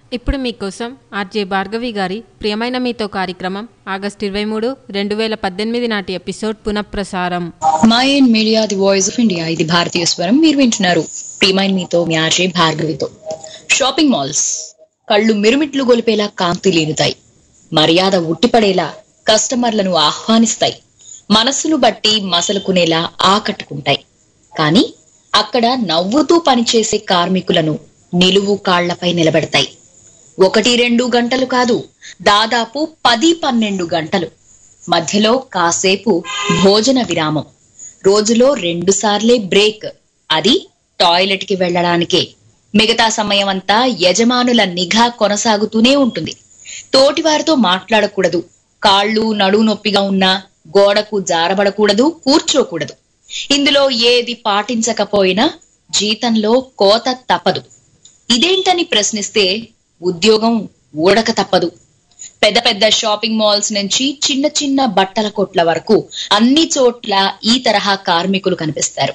ఇప్పుడు మీకోసం ఆర్జే భార్గవి గారి ప్రియమైన మీతో కార్యక్రమం ఆగస్టు ఇరవై మూడు రెండు వేల పద్దెనిమిది నాటి ఎపిసోడ్ పునఃప్రసారం mind media the voice of India ఇది భారతీయ స్వరం మీరు వింటున్నారు ప్రియమైన మీతో మీ ఆర్జే భార్గవితో షాపింగ్ మాల్స్ కళ్ళు మిరుమిట్లు గొలిపేలా కాంతి లేనుతాయి మర్యాద ఉట్టిపడేలా కస్టమర్లను ఆహ్వానిస్తాయి మనస్సును బట్టి మసలుకునేలా ఆకట్టుకుంటాయి కానీ అక్కడ నవ్వుతూ పనిచేసే కార్మికులను నిలువు కాళ్లపై నిలబెడతాయి ఒకటి రెండు గంటలు కాదు దాదాపు పది పన్నెండు గంటలు మధ్యలో కాసేపు భోజన విరామం రోజులో రెండు సార్లే బ్రేక్ అది టాయిలెట్ కి వెళ్ళడానికే మిగతా సమయం అంతా యజమానుల నిఘా కొనసాగుతూనే ఉంటుంది తోటివారితో మాట్లాడకూడదు కాళ్ళు నడువు నొప్పిగా ఉన్నా గోడకు జారబడకూడదు కూర్చోకూడదు ఇందులో ఏది పాటించకపోయినా జీతంలో కోత తప్పదు ఇదేంటని ప్రశ్నిస్తే ఉద్యోగం ఊడక తప్పదు పెద్ద పెద్ద షాపింగ్ మాల్స్ నుంచి చిన్న చిన్న బట్టల కొట్ల వరకు అన్ని చోట్ల ఈ తరహా కార్మికులు కనిపిస్తారు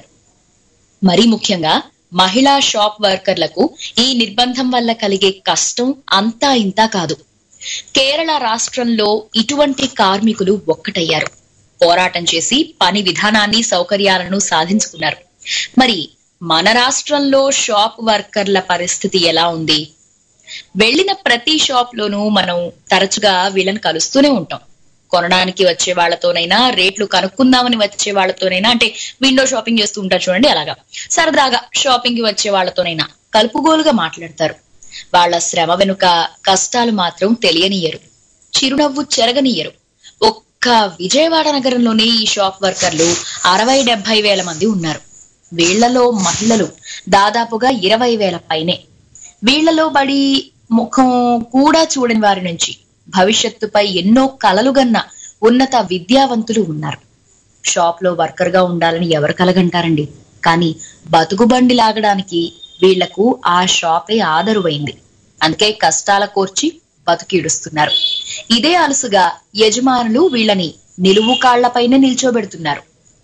మరీ ముఖ్యంగా మహిళా షాప్ వర్కర్లకు ఈ నిర్బంధం వల్ల కలిగే కష్టం అంతా ఇంతా కాదు కేరళ రాష్ట్రంలో ఇటువంటి కార్మికులు ఒక్కటయ్యారు పోరాటం చేసి పని విధానాన్ని సౌకర్యాలను సాధించుకున్నారు మరి మన రాష్ట్రంలో షాప్ వర్కర్ల పరిస్థితి ఎలా ఉంది వెళ్ళిన ప్రతి షాప్ లోనూ మనం తరచుగా వీళ్ళని కలుస్తూనే ఉంటాం కొనడానికి వచ్చే వాళ్ళతోనైనా రేట్లు కనుక్కుందామని వచ్చే వాళ్ళతోనైనా అంటే విండో షాపింగ్ చేస్తూ ఉంటారు చూడండి అలాగా సరదాగా షాపింగ్ కి వచ్చే వాళ్ళతోనైనా కలుపుగోలుగా మాట్లాడతారు వాళ్ళ శ్రమ వెనుక కష్టాలు మాత్రం తెలియనియరు చిరునవ్వు చెరగనియరు ఒక్క విజయవాడ నగరంలోనే ఈ షాప్ వర్కర్లు అరవై డెబ్బై వేల మంది ఉన్నారు వీళ్లలో మహిళలు దాదాపుగా ఇరవై వేల పైనే వీళ్లలో బడి ముఖం కూడా చూడని వారి నుంచి భవిష్యత్తుపై ఎన్నో కలలుగన్న ఉన్నత విద్యావంతులు ఉన్నారు షాప్ లో వర్కర్ గా ఉండాలని ఎవరు కలగంటారండి కానీ బతుకు బండి లాగడానికి వీళ్లకు ఆ షాపే ఆదరువైంది అందుకే కష్టాల కోర్చి బతుకీడుస్తున్నారు ఇదే అలసుగా యజమానులు వీళ్ళని నిలువు కాళ్లపైనే నిల్చోబెడుతున్నారు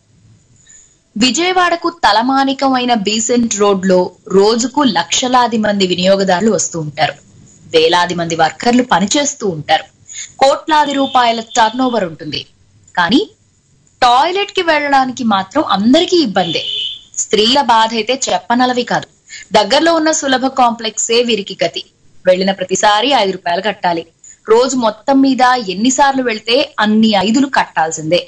విజయవాడకు తలమానికమైన బీసెంట్ రోడ్ లో రోజుకు లక్షలాది మంది వినియోగదారులు వస్తూ ఉంటారు వేలాది మంది వర్కర్లు పనిచేస్తూ ఉంటారు కోట్లాది రూపాయల టర్న్ ఓవర్ ఉంటుంది కానీ టాయిలెట్ కి వెళ్ళడానికి మాత్రం అందరికీ ఇబ్బందే స్త్రీల బాధ అయితే చెప్పనలవి కాదు దగ్గరలో ఉన్న సులభ కాంప్లెక్సే వీరికి గతి వెళ్ళిన ప్రతిసారి ఐదు రూపాయలు కట్టాలి రోజు మొత్తం మీద ఎన్నిసార్లు వెళ్తే అన్ని ఐదులు కట్టాల్సిందే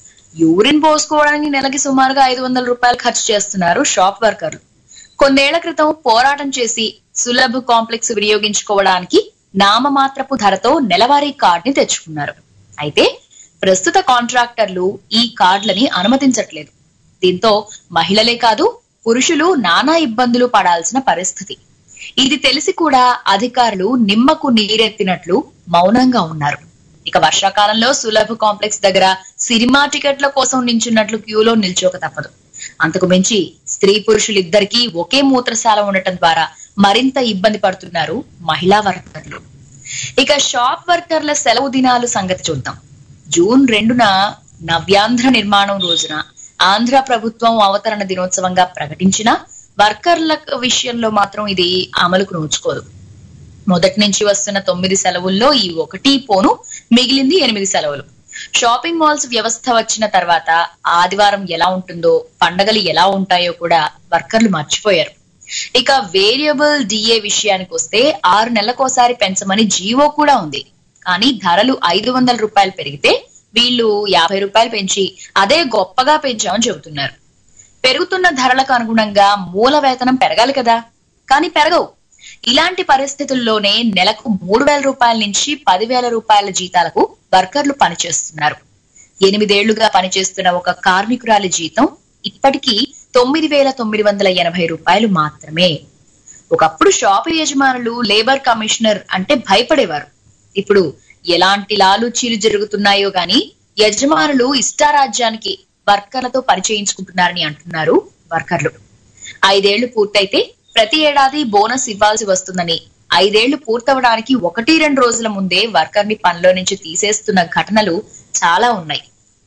యూరిన్ పోసుకోవడానికి నెలకి సుమారుగా ఐదు వందల రూపాయలు ఖర్చు చేస్తున్నారు షాప్ వర్కర్లు కొన్నేళ్ల క్రితం పోరాటం చేసి సులభ కాంప్లెక్స్ వినియోగించుకోవడానికి నామమాత్రపు ధరతో నెలవారీ కార్డుని తెచ్చుకున్నారు అయితే ప్రస్తుత కాంట్రాక్టర్లు ఈ కార్డులని అనుమతించట్లేదు దీంతో మహిళలే కాదు పురుషులు నానా ఇబ్బందులు పడాల్సిన పరిస్థితి ఇది తెలిసి కూడా అధికారులు నిమ్మకు నీరెత్తినట్లు మౌనంగా ఉన్నారు ఇక వర్షాకాలంలో సులభ కాంప్లెక్స్ దగ్గర సినిమా టికెట్ల కోసం నించున్నట్లు క్యూలో నిల్చోక తప్పదు అంతకు మించి స్త్రీ పురుషులిద్దరికీ ఒకే మూత్రశాల ఉండటం ద్వారా మరింత ఇబ్బంది పడుతున్నారు మహిళా వర్కర్లు ఇక షాప్ వర్కర్ల సెలవు దినాలు సంగతి చూద్దాం జూన్ రెండున నవ్యాంధ్ర నిర్మాణం రోజున ఆంధ్ర ప్రభుత్వం అవతరణ దినోత్సవంగా ప్రకటించిన వర్కర్ల విషయంలో మాత్రం ఇది అమలుకు నోచుకోదు మొదటి నుంచి వస్తున్న తొమ్మిది సెలవుల్లో ఈ ఒకటి పోను మిగిలింది ఎనిమిది సెలవులు షాపింగ్ మాల్స్ వ్యవస్థ వచ్చిన తర్వాత ఆదివారం ఎలా ఉంటుందో పండగలు ఎలా ఉంటాయో కూడా వర్కర్లు మర్చిపోయారు ఇక వేరియబుల్ డిఏ విషయానికి వస్తే ఆరు నెలలకోసారి పెంచమని జీవో కూడా ఉంది కానీ ధరలు ఐదు వందల రూపాయలు పెరిగితే వీళ్ళు యాభై రూపాయలు పెంచి అదే గొప్పగా పెంచామని చెబుతున్నారు పెరుగుతున్న ధరలకు అనుగుణంగా మూల వేతనం పెరగాలి కదా కానీ పెరగవు ఇలాంటి పరిస్థితుల్లోనే నెలకు మూడు వేల రూపాయల నుంచి పదివేల రూపాయల జీతాలకు వర్కర్లు పనిచేస్తున్నారు ఎనిమిదేళ్లుగా పనిచేస్తున్న ఒక కార్మికురాలి జీతం ఇప్పటికీ తొమ్మిది వేల తొమ్మిది వందల ఎనభై రూపాయలు మాత్రమే ఒకప్పుడు షాపు యజమానులు లేబర్ కమిషనర్ అంటే భయపడేవారు ఇప్పుడు ఎలాంటి లాలూచీలు జరుగుతున్నాయో గాని యజమానులు ఇష్టారాజ్యానికి వర్కర్లతో పరిచయించుకుంటున్నారని అంటున్నారు వర్కర్లు ఐదేళ్లు పూర్తయితే ప్రతి ఏడాది బోనస్ ఇవ్వాల్సి వస్తుందని ఐదేళ్లు పూర్తవడానికి ఒకటి రెండు రోజుల ముందే వర్కర్ ని పనిలో నుంచి తీసేస్తున్న ఘటనలు చాలా ఉన్నాయి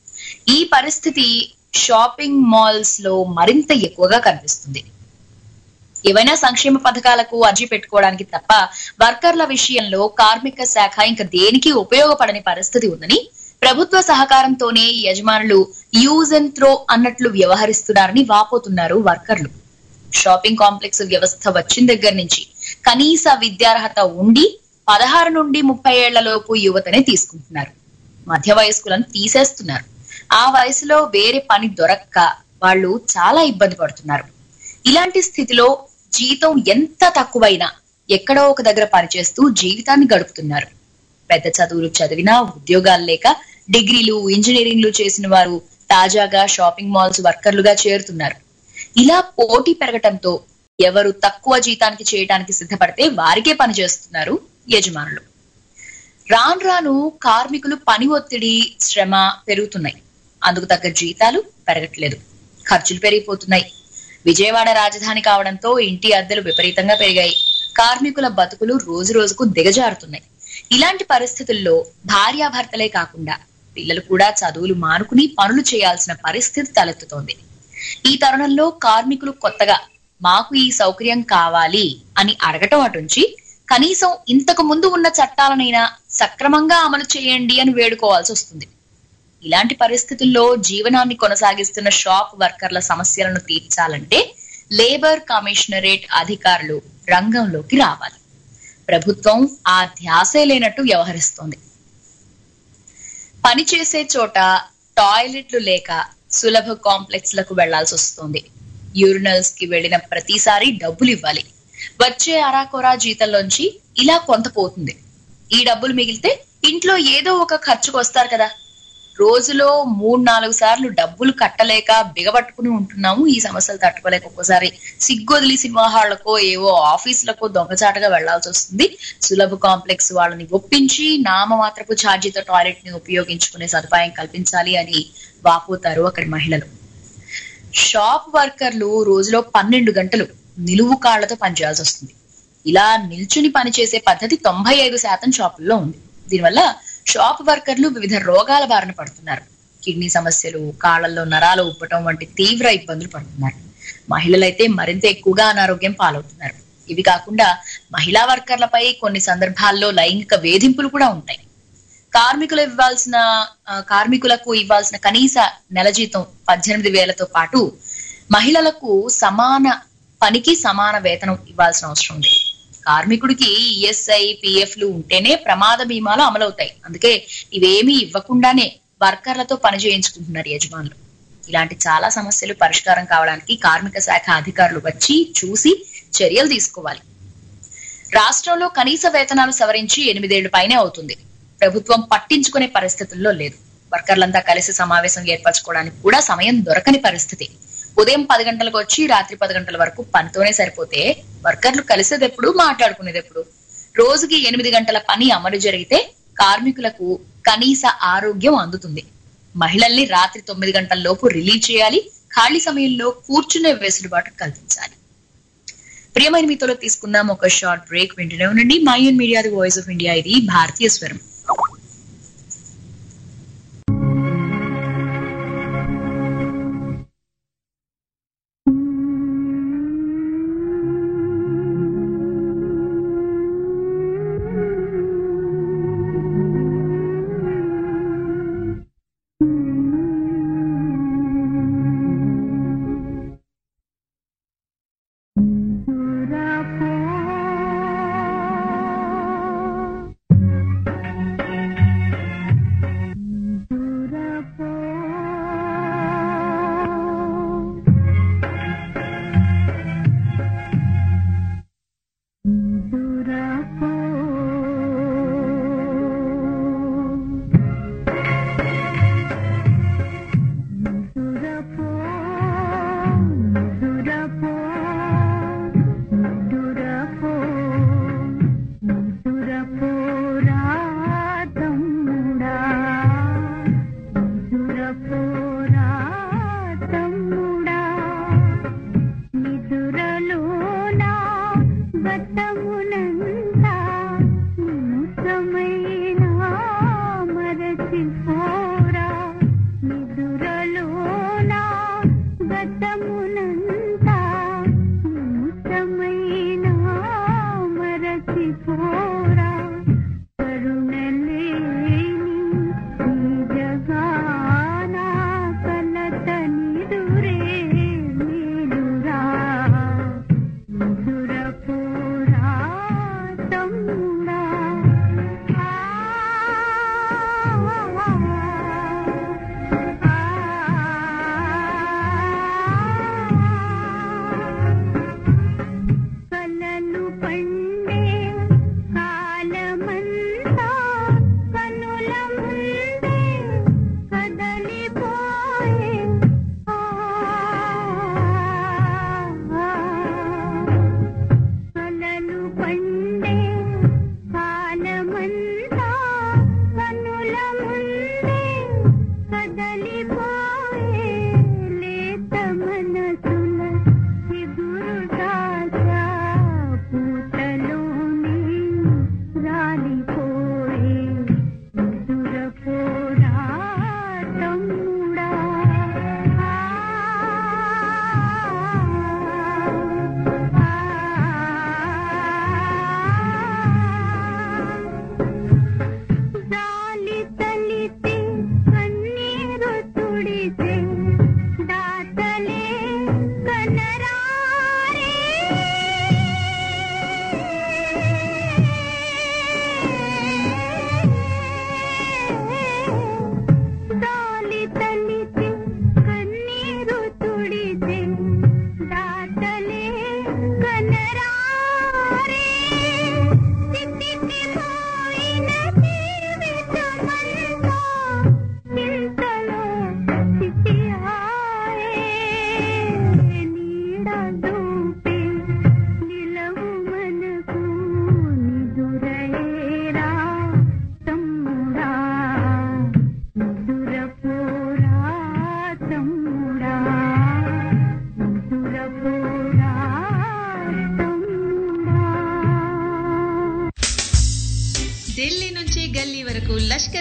ఈ పరిస్థితి షాపింగ్ మాల్స్ లో మరింత ఎక్కువగా కనిపిస్తుంది ఏవైనా సంక్షేమ పథకాలకు అర్జీ పెట్టుకోవడానికి తప్ప వర్కర్ల విషయంలో కార్మిక శాఖ ఇంకా దేనికి ఉపయోగపడని పరిస్థితి ఉందని ప్రభుత్వ సహకారంతోనే ఈ యజమానులు యూజ్ అండ్ త్రో అన్నట్లు వ్యవహరిస్తున్నారని వాపోతున్నారు వర్కర్లు షాపింగ్ కాంప్లెక్స్ వ్యవస్థ వచ్చిన దగ్గర నుంచి కనీస విద్యార్హత ఉండి పదహారు నుండి ముప్పై ఏళ్లలోపు యువతనే తీసుకుంటున్నారు మధ్య వయస్కులను తీసేస్తున్నారు ఆ వయసులో వేరే పని దొరక్క వాళ్ళు చాలా ఇబ్బంది పడుతున్నారు ఇలాంటి స్థితిలో జీతం ఎంత తక్కువైనా ఎక్కడో ఒక దగ్గర పనిచేస్తూ జీవితాన్ని గడుపుతున్నారు పెద్ద చదువులు చదివినా ఉద్యోగాలు లేక డిగ్రీలు ఇంజనీరింగ్లు చేసిన వారు తాజాగా షాపింగ్ మాల్స్ వర్కర్లుగా చేరుతున్నారు ఇలా పోటీ పెరగటంతో ఎవరు తక్కువ జీతానికి చేయడానికి సిద్ధపడితే వారికే పని చేస్తున్నారు యజమానులు రాను రాను కార్మికులు పని ఒత్తిడి శ్రమ పెరుగుతున్నాయి అందుకు తగ్గ జీతాలు పెరగట్లేదు ఖర్చులు పెరిగిపోతున్నాయి విజయవాడ రాజధాని కావడంతో ఇంటి అద్దెలు విపరీతంగా పెరిగాయి కార్మికుల బతుకులు రోజు రోజుకు దిగజారుతున్నాయి ఇలాంటి పరిస్థితుల్లో భార్యాభర్తలే కాకుండా పిల్లలు కూడా చదువులు మానుకుని పనులు చేయాల్సిన పరిస్థితి తలెత్తుతోంది ఈ తరుణంలో కార్మికులు కొత్తగా మాకు ఈ సౌకర్యం కావాలి అని అడగటం అటుంచి కనీసం ఇంతకు ముందు ఉన్న చట్టాలనైనా సక్రమంగా అమలు చేయండి అని వేడుకోవాల్సి వస్తుంది ఇలాంటి పరిస్థితుల్లో జీవనాన్ని కొనసాగిస్తున్న షాప్ వర్కర్ల సమస్యలను తీర్చాలంటే లేబర్ కమిషనరేట్ అధికారులు రంగంలోకి రావాలి ప్రభుత్వం ఆ ధ్యాసే లేనట్టు వ్యవహరిస్తోంది పనిచేసే చోట టాయిలెట్లు లేక సులభ కాంప్లెక్స్ లకు వెళ్లాల్సి వస్తుంది యూరినల్స్ కి వెళ్లిన ప్రతిసారి డబ్బులు ఇవ్వాలి వచ్చే అరాకొరా జీతంలోంచి ఇలా కొంత పోతుంది ఈ డబ్బులు మిగిలితే ఇంట్లో ఏదో ఒక ఖర్చుకు వస్తారు కదా రోజులో మూడు నాలుగు సార్లు డబ్బులు కట్టలేక బిగబట్టుకుని ఉంటున్నాము ఈ సమస్యలు తట్టుకోలేక ఒక్కోసారి సిగ్గొదిలి సినిమా హాళ్లకో ఏవో ఆఫీసులకో దొంగచాటుగా వెళ్లాల్సి వస్తుంది సులభ కాంప్లెక్స్ వాళ్ళని ఒప్పించి నామమాత్రపు ఛార్జీతో టాయిలెట్ ని ఉపయోగించుకునే సదుపాయం కల్పించాలి అని వాపోతారు అక్కడి మహిళలు షాప్ వర్కర్లు రోజులో పన్నెండు గంటలు నిలువు కాళ్లతో పనిచేయాల్సి వస్తుంది ఇలా నిల్చుని పనిచేసే పద్ధతి తొంభై ఐదు శాతం షాపుల్లో ఉంది దీనివల్ల షాప్ వర్కర్లు వివిధ రోగాల బారిన పడుతున్నారు కిడ్నీ సమస్యలు కాళ్లలో నరాలు ఉబ్బటం వంటి తీవ్ర ఇబ్బందులు పడుతున్నారు మహిళలైతే మరింత ఎక్కువగా అనారోగ్యం పాలవుతున్నారు ఇవి కాకుండా మహిళా వర్కర్లపై కొన్ని సందర్భాల్లో లైంగిక వేధింపులు కూడా ఉంటాయి కార్మికులు ఇవ్వాల్సిన ఆ, కార్మికులకు ఇవ్వాల్సిన కనీస నెల జీతం పద్దెనిమిది వేలతో పాటు మహిళలకు సమాన పనికి సమాన వేతనం ఇవ్వాల్సిన అవసరం ఉంది కార్మికుడికి ఈఎస్ఐ పిఎఫ్లు ఉంటేనే ప్రమాద బీమాలు అమలవుతాయి అందుకే ఇవేమీ ఇవ్వకుండానే వర్కర్లతో పని చేయించుకుంటున్నారు యజమానులు ఇలాంటి చాలా సమస్యలు పరిష్కారం కావడానికి కార్మిక శాఖ అధికారులు వచ్చి చూసి చర్యలు తీసుకోవాలి రాష్ట్రంలో కనీస వేతనాలు సవరించి ఎనిమిదేళ్లు పైనే అవుతుంది ప్రభుత్వం పట్టించుకునే పరిస్థితుల్లో లేదు వర్కర్లంతా కలిసి సమావేశం ఏర్పరచుకోవడానికి కూడా సమయం దొరకని పరిస్థితి ఉదయం పది గంటలకు వచ్చి రాత్రి పది గంటల వరకు పనితోనే సరిపోతే వర్కర్లు కలిసేది ఎప్పుడు మాట్లాడుకునేది ఎప్పుడు రోజుకి ఎనిమిది గంటల పని అమలు జరిగితే కార్మికులకు కనీస ఆరోగ్యం అందుతుంది మహిళల్ని రాత్రి తొమ్మిది గంటల లోపు రిలీజ్ చేయాలి ఖాళీ సమయంలో కూర్చునే వెసులుబాటు కల్పించాలి ప్రియమైన మీతో తీసుకుందాం ఒక షార్ట్ బ్రేక్ వింటూనే ఉండండి mind media the voice of India ఇది భారతీయ స్వరం సురపో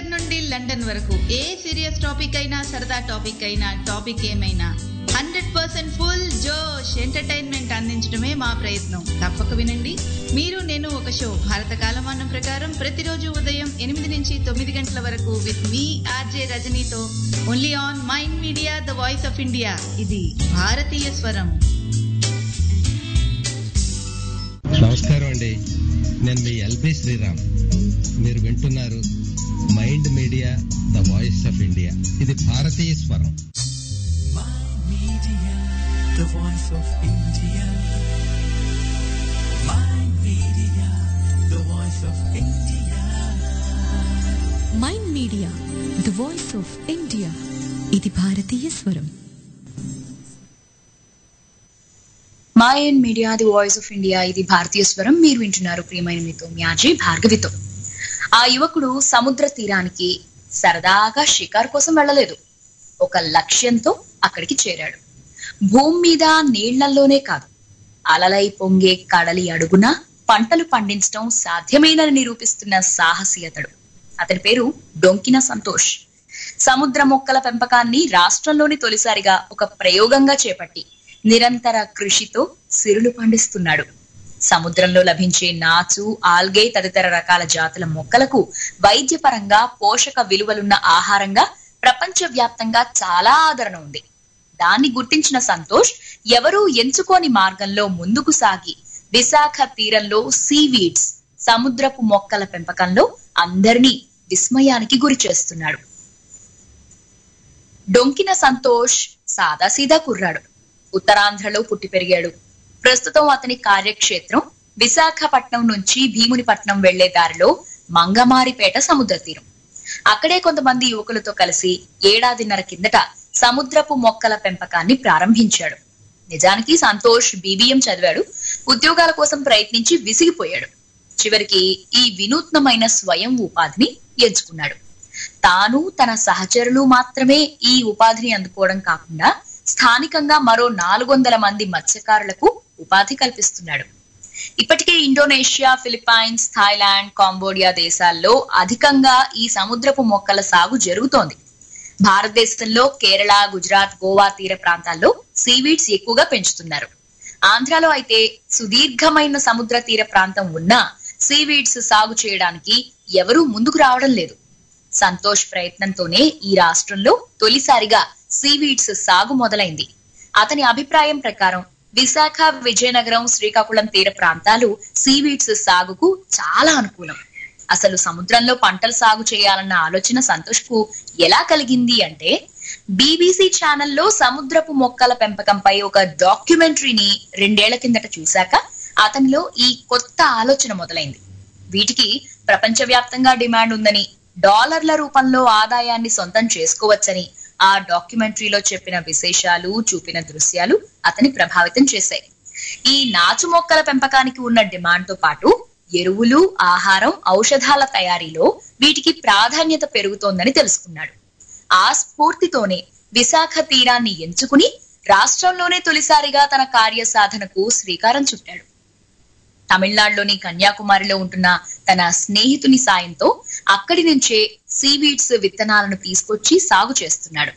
నుండి లండన్ వరకు ఏ సీరియస్ టాపిక్ అయినా సరదా టాపిక్ అయినా టాపిక్ ఏమైనా హండ్రెడ్ పర్సెంట్ ఫుల్ జోష్ ఎంటర్టైన్మెంట్ అందించడమే మా ప్రయత్నం తప్పక వినండి మీరు నేను ఒక షో భారత కాలమానం ప్రకారం ప్రతిరోజు ఉదయం ఎనిమిది నుంచి తొమ్మిది గంటల వరకు విత్ మీ ఆర్జే రజనీతో only on mind media the voice of India ఇది భారతీయ స్వరం నమస్కారం అండి నేను మీ ఎల్బి శ్రీరామ్ మీరు వింటున్నారు mind media the voice of India ఇది భారతీయ స్వరం Media, the voice of India. My media, the voice of India. Mind media the voice of India ఇది భారతీయ స్వరం mind media the voice of India ఇది భారతీయ స్వరం మీరు వింటున్నారు ప్రియమైన మీతో మీ అజయ్ భార్గవితో ఆ యువకుడు సముద్ర తీరానికి సరదాగా షికారు కోసం వెళ్ళలేదు ఒక లక్ష్యంతో అక్కడికి చేరాడు భూమి మీద నీళ్లల్లోనే కాదు అలలై పొంగే కడలి అడుగున పంటలు పండించడం సాధ్యమేనని నిరూపిస్తున్న సాహసి అతడు అతని పేరు డొంకిన సంతోష్ సముద్ర మొక్కల పెంపకాన్ని రాష్ట్రంలోని తొలిసారిగా ఒక ప్రయోగంగా చేపట్టి నిరంతర కృషితో సిరులు పండిస్తున్నాడు సముద్రంలో లభించే నాచు ఆల్గే తదితర రకాల జాతుల మొక్కలకు వైద్యపరంగా పోషక విలువలున్న ఆహారంగా ప్రపంచ వ్యాప్తంగా చాలా ఆదరణ ఉంది దాన్ని గుర్తించిన సంతోష్ ఎవరూ ఎంచుకోని మార్గంలో ముందుకు సాగి విశాఖ తీరంలో సీవీడ్స్ సముద్రపు మొక్కల పెంపకంలో అందరినీ విస్మయానికి గురి చేస్తున్నాడు డొంకిన సంతోష్ సాదాసీదా కుర్రాడు ఉత్తరాంధ్రలో పుట్టి పెరిగాడు ప్రస్తుతం అతని కార్యక్షేత్రం విశాఖపట్నం నుంచి భీమునిపట్నం వెళ్లే దారిలో మంగమారిపేట సముద్ర తీరం అక్కడే కొంతమంది యువకులతో కలిసి ఏడాదిన్నర కిందట సముద్రపు మొక్కల పెంపకాన్ని ప్రారంభించాడు నిజానికి సంతోష్ బీబీఎం చదివాడు ఉద్యోగాల కోసం ప్రయత్నించి విసిగిపోయాడు చివరికి ఈ వినూత్నమైన స్వయం ఉపాధిని ఎంచుకున్నాడు తాను తన సహచరులు మాత్రమే ఈ ఉపాధిని అందుకోవడం కాకుండా స్థానికంగా మరో నాలుగు వందల మంది మత్స్యకారులకు ఉపాధి కల్పిస్తున్నాడు ఇప్పటికే ఇండోనేషియా ఫిలిప్పైన్స్ థాయిలాండ్ కాంబోడియా దేశాల్లో అధికంగా ఈ సముద్రపు మొక్కల సాగు జరుగుతోంది భారతదేశంలో కేరళ గుజరాత్ గోవా తీర ప్రాంతాల్లో సీవీడ్స్ ఎక్కువగా పెంచుతున్నారు ఆంధ్రాలో అయితే సుదీర్ఘమైన సముద్ర తీర ప్రాంతం ఉన్నా సీవీడ్స్ సాగు చేయడానికి ఎవరూ ముందుకు రావడం లేదు సంతోష్ ప్రయత్నంతోనే ఈ రాష్ట్రంలో తొలిసారిగా సీవీడ్స్ సాగు మొదలైంది అతని అభిప్రాయం ప్రకారం విశాఖ విజయనగరం శ్రీకాకుళం తీర ప్రాంతాలు సీవీడ్స్ సాగుకు చాలా అనుకూలం అసలు సముద్రంలో పంటలు సాగు చేయాలన్న ఆలోచన సంతోష్ కు ఎలా కలిగింది అంటే బీబీసీ ఛానల్లో సముద్రపు మొక్కల పెంపకంపై ఒక డాక్యుమెంటరీని రెండేళ్ల కిందట చూశాక అతనిలో ఈ కొత్త ఆలోచన మొదలైంది వీటికి ప్రపంచవ్యాప్తంగా డిమాండ్ ఉందని డాలర్ల రూపంలో ఆదాయాన్ని సొంతం చేసుకోవచ్చని ఆ డాక్యుమెంటరీలో చెప్పిన విశేషాలు చూపిన దృశ్యాలు అతని ప్రభావితం చేశాయి ఈ నాచు మొక్కల పెంపకానికి ఉన్న డిమాండ్ తో పాటు ఎరువులు ఆహారం ఔషధాల తయారీలో వీటికి ప్రాధాన్యత పెరుగుతోందని తెలుసుకున్నాడు ఆ స్ఫూర్తితోనే విశాఖ తీరాన్ని ఎంచుకుని రాష్ట్రంలోనే తొలిసారిగా తన కార్య సాధనకు శ్రీకారం చుట్టాడు తమిళనాడులోని కన్యాకుమారిలో ఉంటున్న తన స్నేహితుని సాయంతో అక్కడి నుంచే సీవీడ్స్ విత్తనాలను తీసుకొచ్చి సాగు చేస్తున్నాడు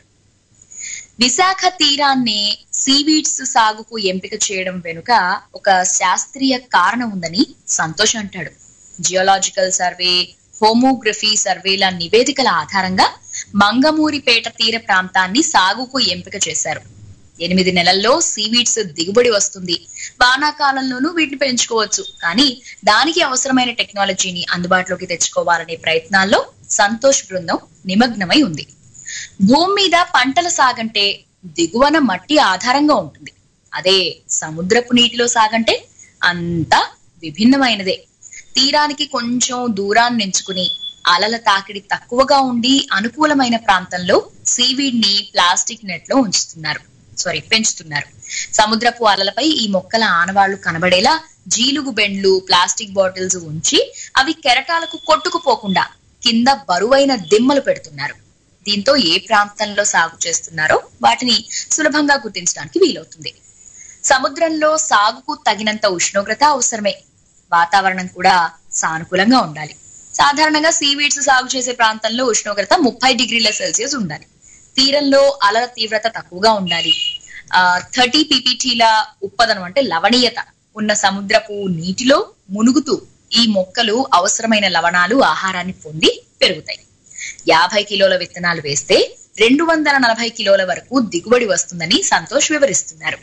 విశాఖ తీరాన్ని సీవీడ్స్ సాగుకు ఎంపిక చేయడం వెనుక ఒక శాస్త్రీయ కారణం ఉందని సంతోష్ అంటాడు జియోలాజికల్ సర్వే హోమోగ్రఫీ సర్వేల నివేదికల ఆధారంగా మంగమూరిపేట తీర ప్రాంతాన్ని సాగుకు ఎంపిక చేశారు ఎనిమిది నెలల్లో సీవీడ్స్ దిగుబడి వస్తుంది వానాకాలంలోనూ వీటిని పెంచుకోవచ్చు కానీ దానికి అవసరమైన టెక్నాలజీని అందుబాటులోకి తెచ్చుకోవాలనే ప్రయత్నాల్లో సంతోష్ బృందం నిమగ్నమై ఉంది భూమి మీద పంటల సాగంటే దిగువన మట్టి ఆధారంగా ఉంటుంది అదే సముద్రపు నీటిలో సాగంటే అంతా విభిన్నమైనదే తీరానికి కొంచెం దూరాన్ని ఎంచుకుని అలల తాకిడి తక్కువగా ఉండి అనుకూలమైన ప్రాంతంలో సీవీడ్ ని ప్లాస్టిక్ నెట్ లో ఉంచుతున్నారు సారీ పెంచుతున్నారు సముద్రపు అలలపై ఈ మొక్కల ఆనవాళ్లు కనబడేలా జీలుగు బెండ్లు ప్లాస్టిక్ బాటిల్స్ ఉంచి అవి కెరటాలకు కొట్టుకుపోకుండా కింద బరువైన దిమ్మలు పెడుతున్నారు దీంతో ఏ ప్రాంతంలో సాగు చేస్తున్నారో వాటిని సులభంగా గుర్తించడానికి వీలవుతుంది సముద్రంలో సాగుకు తగినంత ఉష్ణోగ్రత అవసరమే వాతావరణం కూడా సానుకూలంగా ఉండాలి సాధారణంగా సీవీడ్స్ సాగు చేసే ప్రాంతంలో ఉష్ణోగ్రత ముప్పై డిగ్రీల సెల్సియస్ ఉండాలి తీరంలో అలల తీవ్రత తక్కువగా ఉండాలి థర్టీ పీపీటీల ఉత్పదనం అంటే లవణీయత ఉన్న సముద్రపు నీటిలో మునుగుతూ ఈ మొక్కలు అవసరమైన లవణాలు ఆహారాన్ని పొంది పెరుగుతాయి యాభై కిలోల విత్తనాలు వేస్తే రెండు వందల నలభై కిలోల వరకు దిగుబడి వస్తుందని సంతోష్ వివరిస్తున్నారు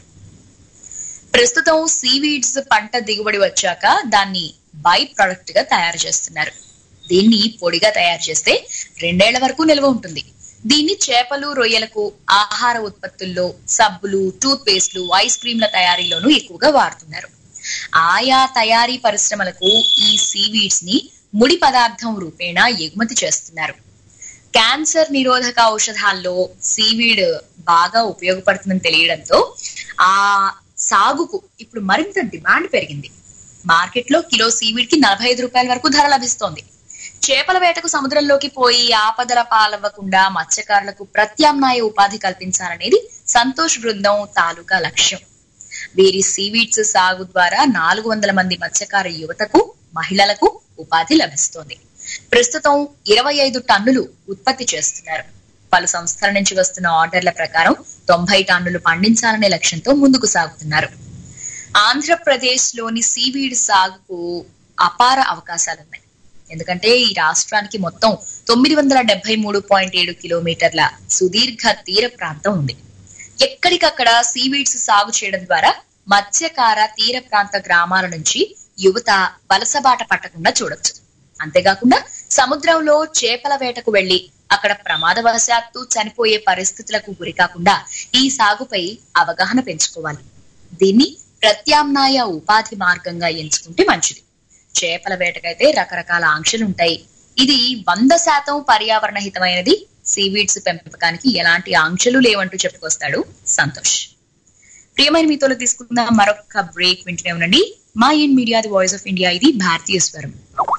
ప్రస్తుతం సీవీడ్స్ పంట దిగుబడి వచ్చాక దాన్ని బై ప్రొడక్ట్ గా తయారు చేస్తున్నారు దీన్ని పొడిగా తయారు చేస్తే రెండేళ్ల వరకు నిల్వ ఉంటుంది దీన్ని చేపలు రొయ్యలకు ఆహార ఉత్పత్తుల్లో సబ్బులు టూత్ పేస్ట్లు ఐస్ క్రీంల తయారీలోనూ ఎక్కువగా వాడుతున్నారు ఆయా తయారీ పరిశ్రమలకు ఈ సీవీడ్స్ ని ముడి పదార్థం రూపేణా ఎగుమతి చేస్తున్నారు క్యాన్సర్ నిరోధక ఔషధాల్లో సీవీడ్ బాగా ఉపయోగపడుతుందని తెలియడంతో ఆ సాగుకు ఇప్పుడు మరింత డిమాండ్ పెరిగింది మార్కెట్ లో కిలో సీవీడ్ కి నలభై ఐదు రూపాయల వరకు ధర లభిస్తోంది చేపల వేటకు సముద్రంలోకి పోయి ఆపదల పాలవ్వకుండా మత్స్యకారులకు ప్రత్యామ్నాయ ఉపాధి కల్పించాలనేది సంతోష్ బృందం తాలూకా లక్ష్యం వీరి సీవీడ్స్ సాగు ద్వారా నాలుగు వందల మంది మత్స్యకార యువతకు మహిళలకు ఉపాధి లభిస్తోంది ప్రస్తుతం ఇరవై ఐదు టన్నులు ఉత్పత్తి చేస్తున్నారు పలు సంస్థల నుంచి వస్తున్న ఆర్డర్ల ప్రకారం తొంభై టన్నులు పండించాలనే లక్ష్యంతో ముందుకు సాగుతున్నారు ఆంధ్రప్రదేశ్ లోని సీవీడ్ సాగుకు అపార అవకాశాలున్నాయి ఎందుకంటే ఈ రాష్ట్రానికి మొత్తం తొమ్మిది వందల డెబ్బై మూడు పాయింట్ ఏడు కిలోమీటర్ల సుదీర్ఘ తీర ప్రాంతం ఉంది ఎక్కడికక్కడ సీవీడ్స్ సాగు చేయడం ద్వారా మత్స్యకార తీర ప్రాంత గ్రామాల నుంచి యువత వలసబాట పట్టకుండా చూడొచ్చు అంతేకాకుండా సముద్రంలో చేపల వేటకు వెళ్లి అక్కడ ప్రమాదవశాత్తు చనిపోయే పరిస్థితులకు గురి కాకుండా ఈ సాగుపై అవగాహన పెంచుకోవాలి దీన్ని ప్రత్యామ్నాయ ఉపాధి మార్గంగా ఎంచుకుంటే మంచిది చేపల వేటకైతే రకరకాల ఆంక్షలు ఉంటాయి ఇది వంద శాతం పర్యావరణ హితమైనది సీవీడ్స్ పెంపకానికి ఎలాంటి ఆంక్షలు లేవంటూ చెప్పుకొస్తాడు సంతోష్ ప్రియమైన మీతో తీసుకుందాం మరొక బ్రేక్ వింటూనే ఉండండి mind media the voice of India ఇది భారతీయ స్వరం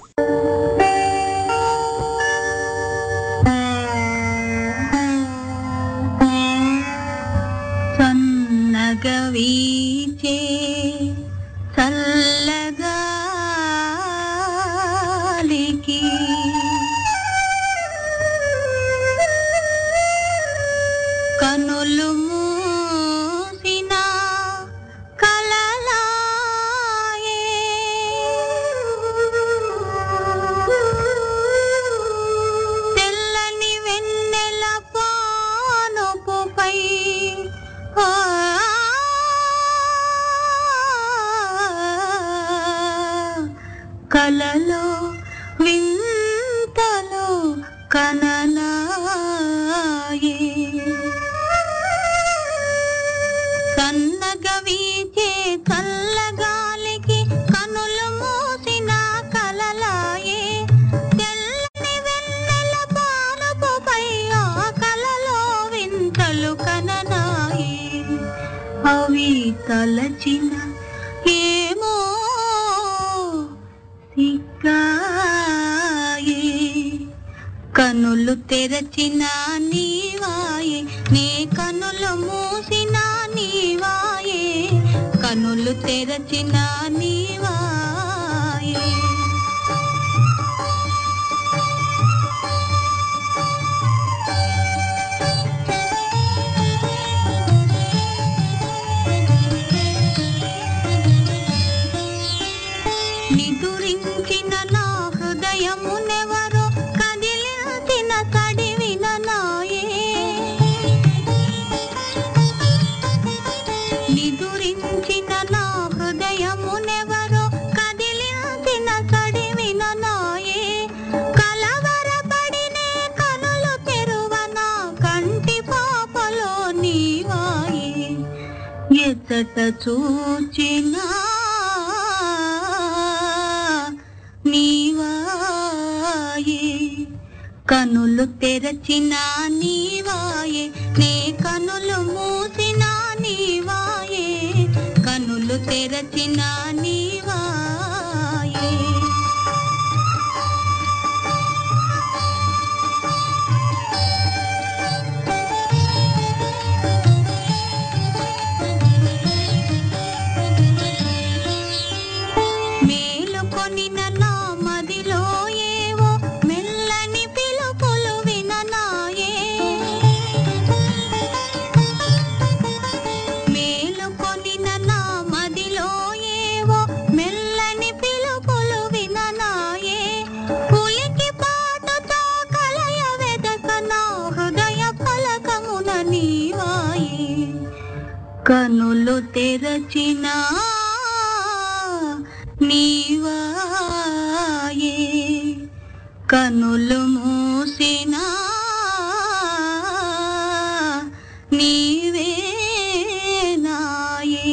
సన్నగవీచే చల్లగాలికి కనులు మూసిన కలలాయే తెల్లని వెన్నెల పానుపుపై ఆ కలలో వింతలో కననాయే సన్నగ వీచే చల్లగాలికి కనులు మూసిన కలలాయే తెల్లని వెన్నెల పానపుపై ఆ కలలో వింతలు కననాయే అవి తలచిన ఏమో సిగ్గాయే కనులు తెరచిన నీవాయే నే కనులు మూసిన నీవాయే కనులు తెరచిన నీవాయే నిదురించిన నా హృదయమునెవరో కదిలించిన తడివిన నాయే నిదురించిన నా హృదయమునెవరో కదిలించిన తడివిన నాయే కలవరపడినే కనులు తెరువన కంటి పాపలో నీవాయే ఎచ్చట చూచినా నీవాయే కనులు తెరచిన నీవాయే నే కనులు మూసిన నీవాయే కనులు తెరచిన నీవాయే మేలుకొనిన నా మదిలో ఏవో కనులు తెరచిన నీవాయే కనులు మూసిన నీవే నాయే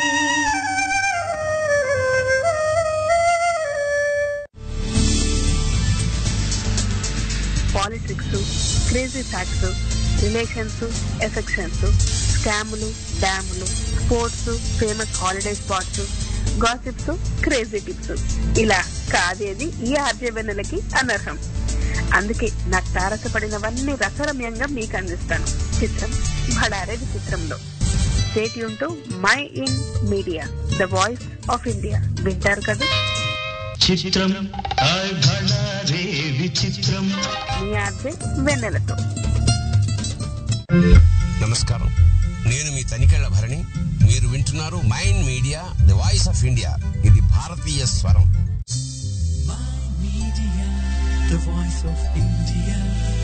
politics crazy facts relations affections స్కాములు డ్యాములు sports famous holiday spots gossips crazy tips ఇలా కాదేది ఈ ఆర్జవెన్నెలకి అనర్హం అందుకే నాకు తారసపడినవన్నీ రసరమ్యంగా మీకు అందిస్తాను చిత్రం భడారే విచిత్రంలో state to mind media the voice of India వింటారు కదా చిత్రం హాయ్ భళా రే విచిత్రం మీ ఆర్జే వెన్నెలతో నమస్కారం నేను మీ తనికెళ్ల భరణి మీరు వింటున్నారు mind media the voice of India ఇది భారతీయ స్వరం media the voice of India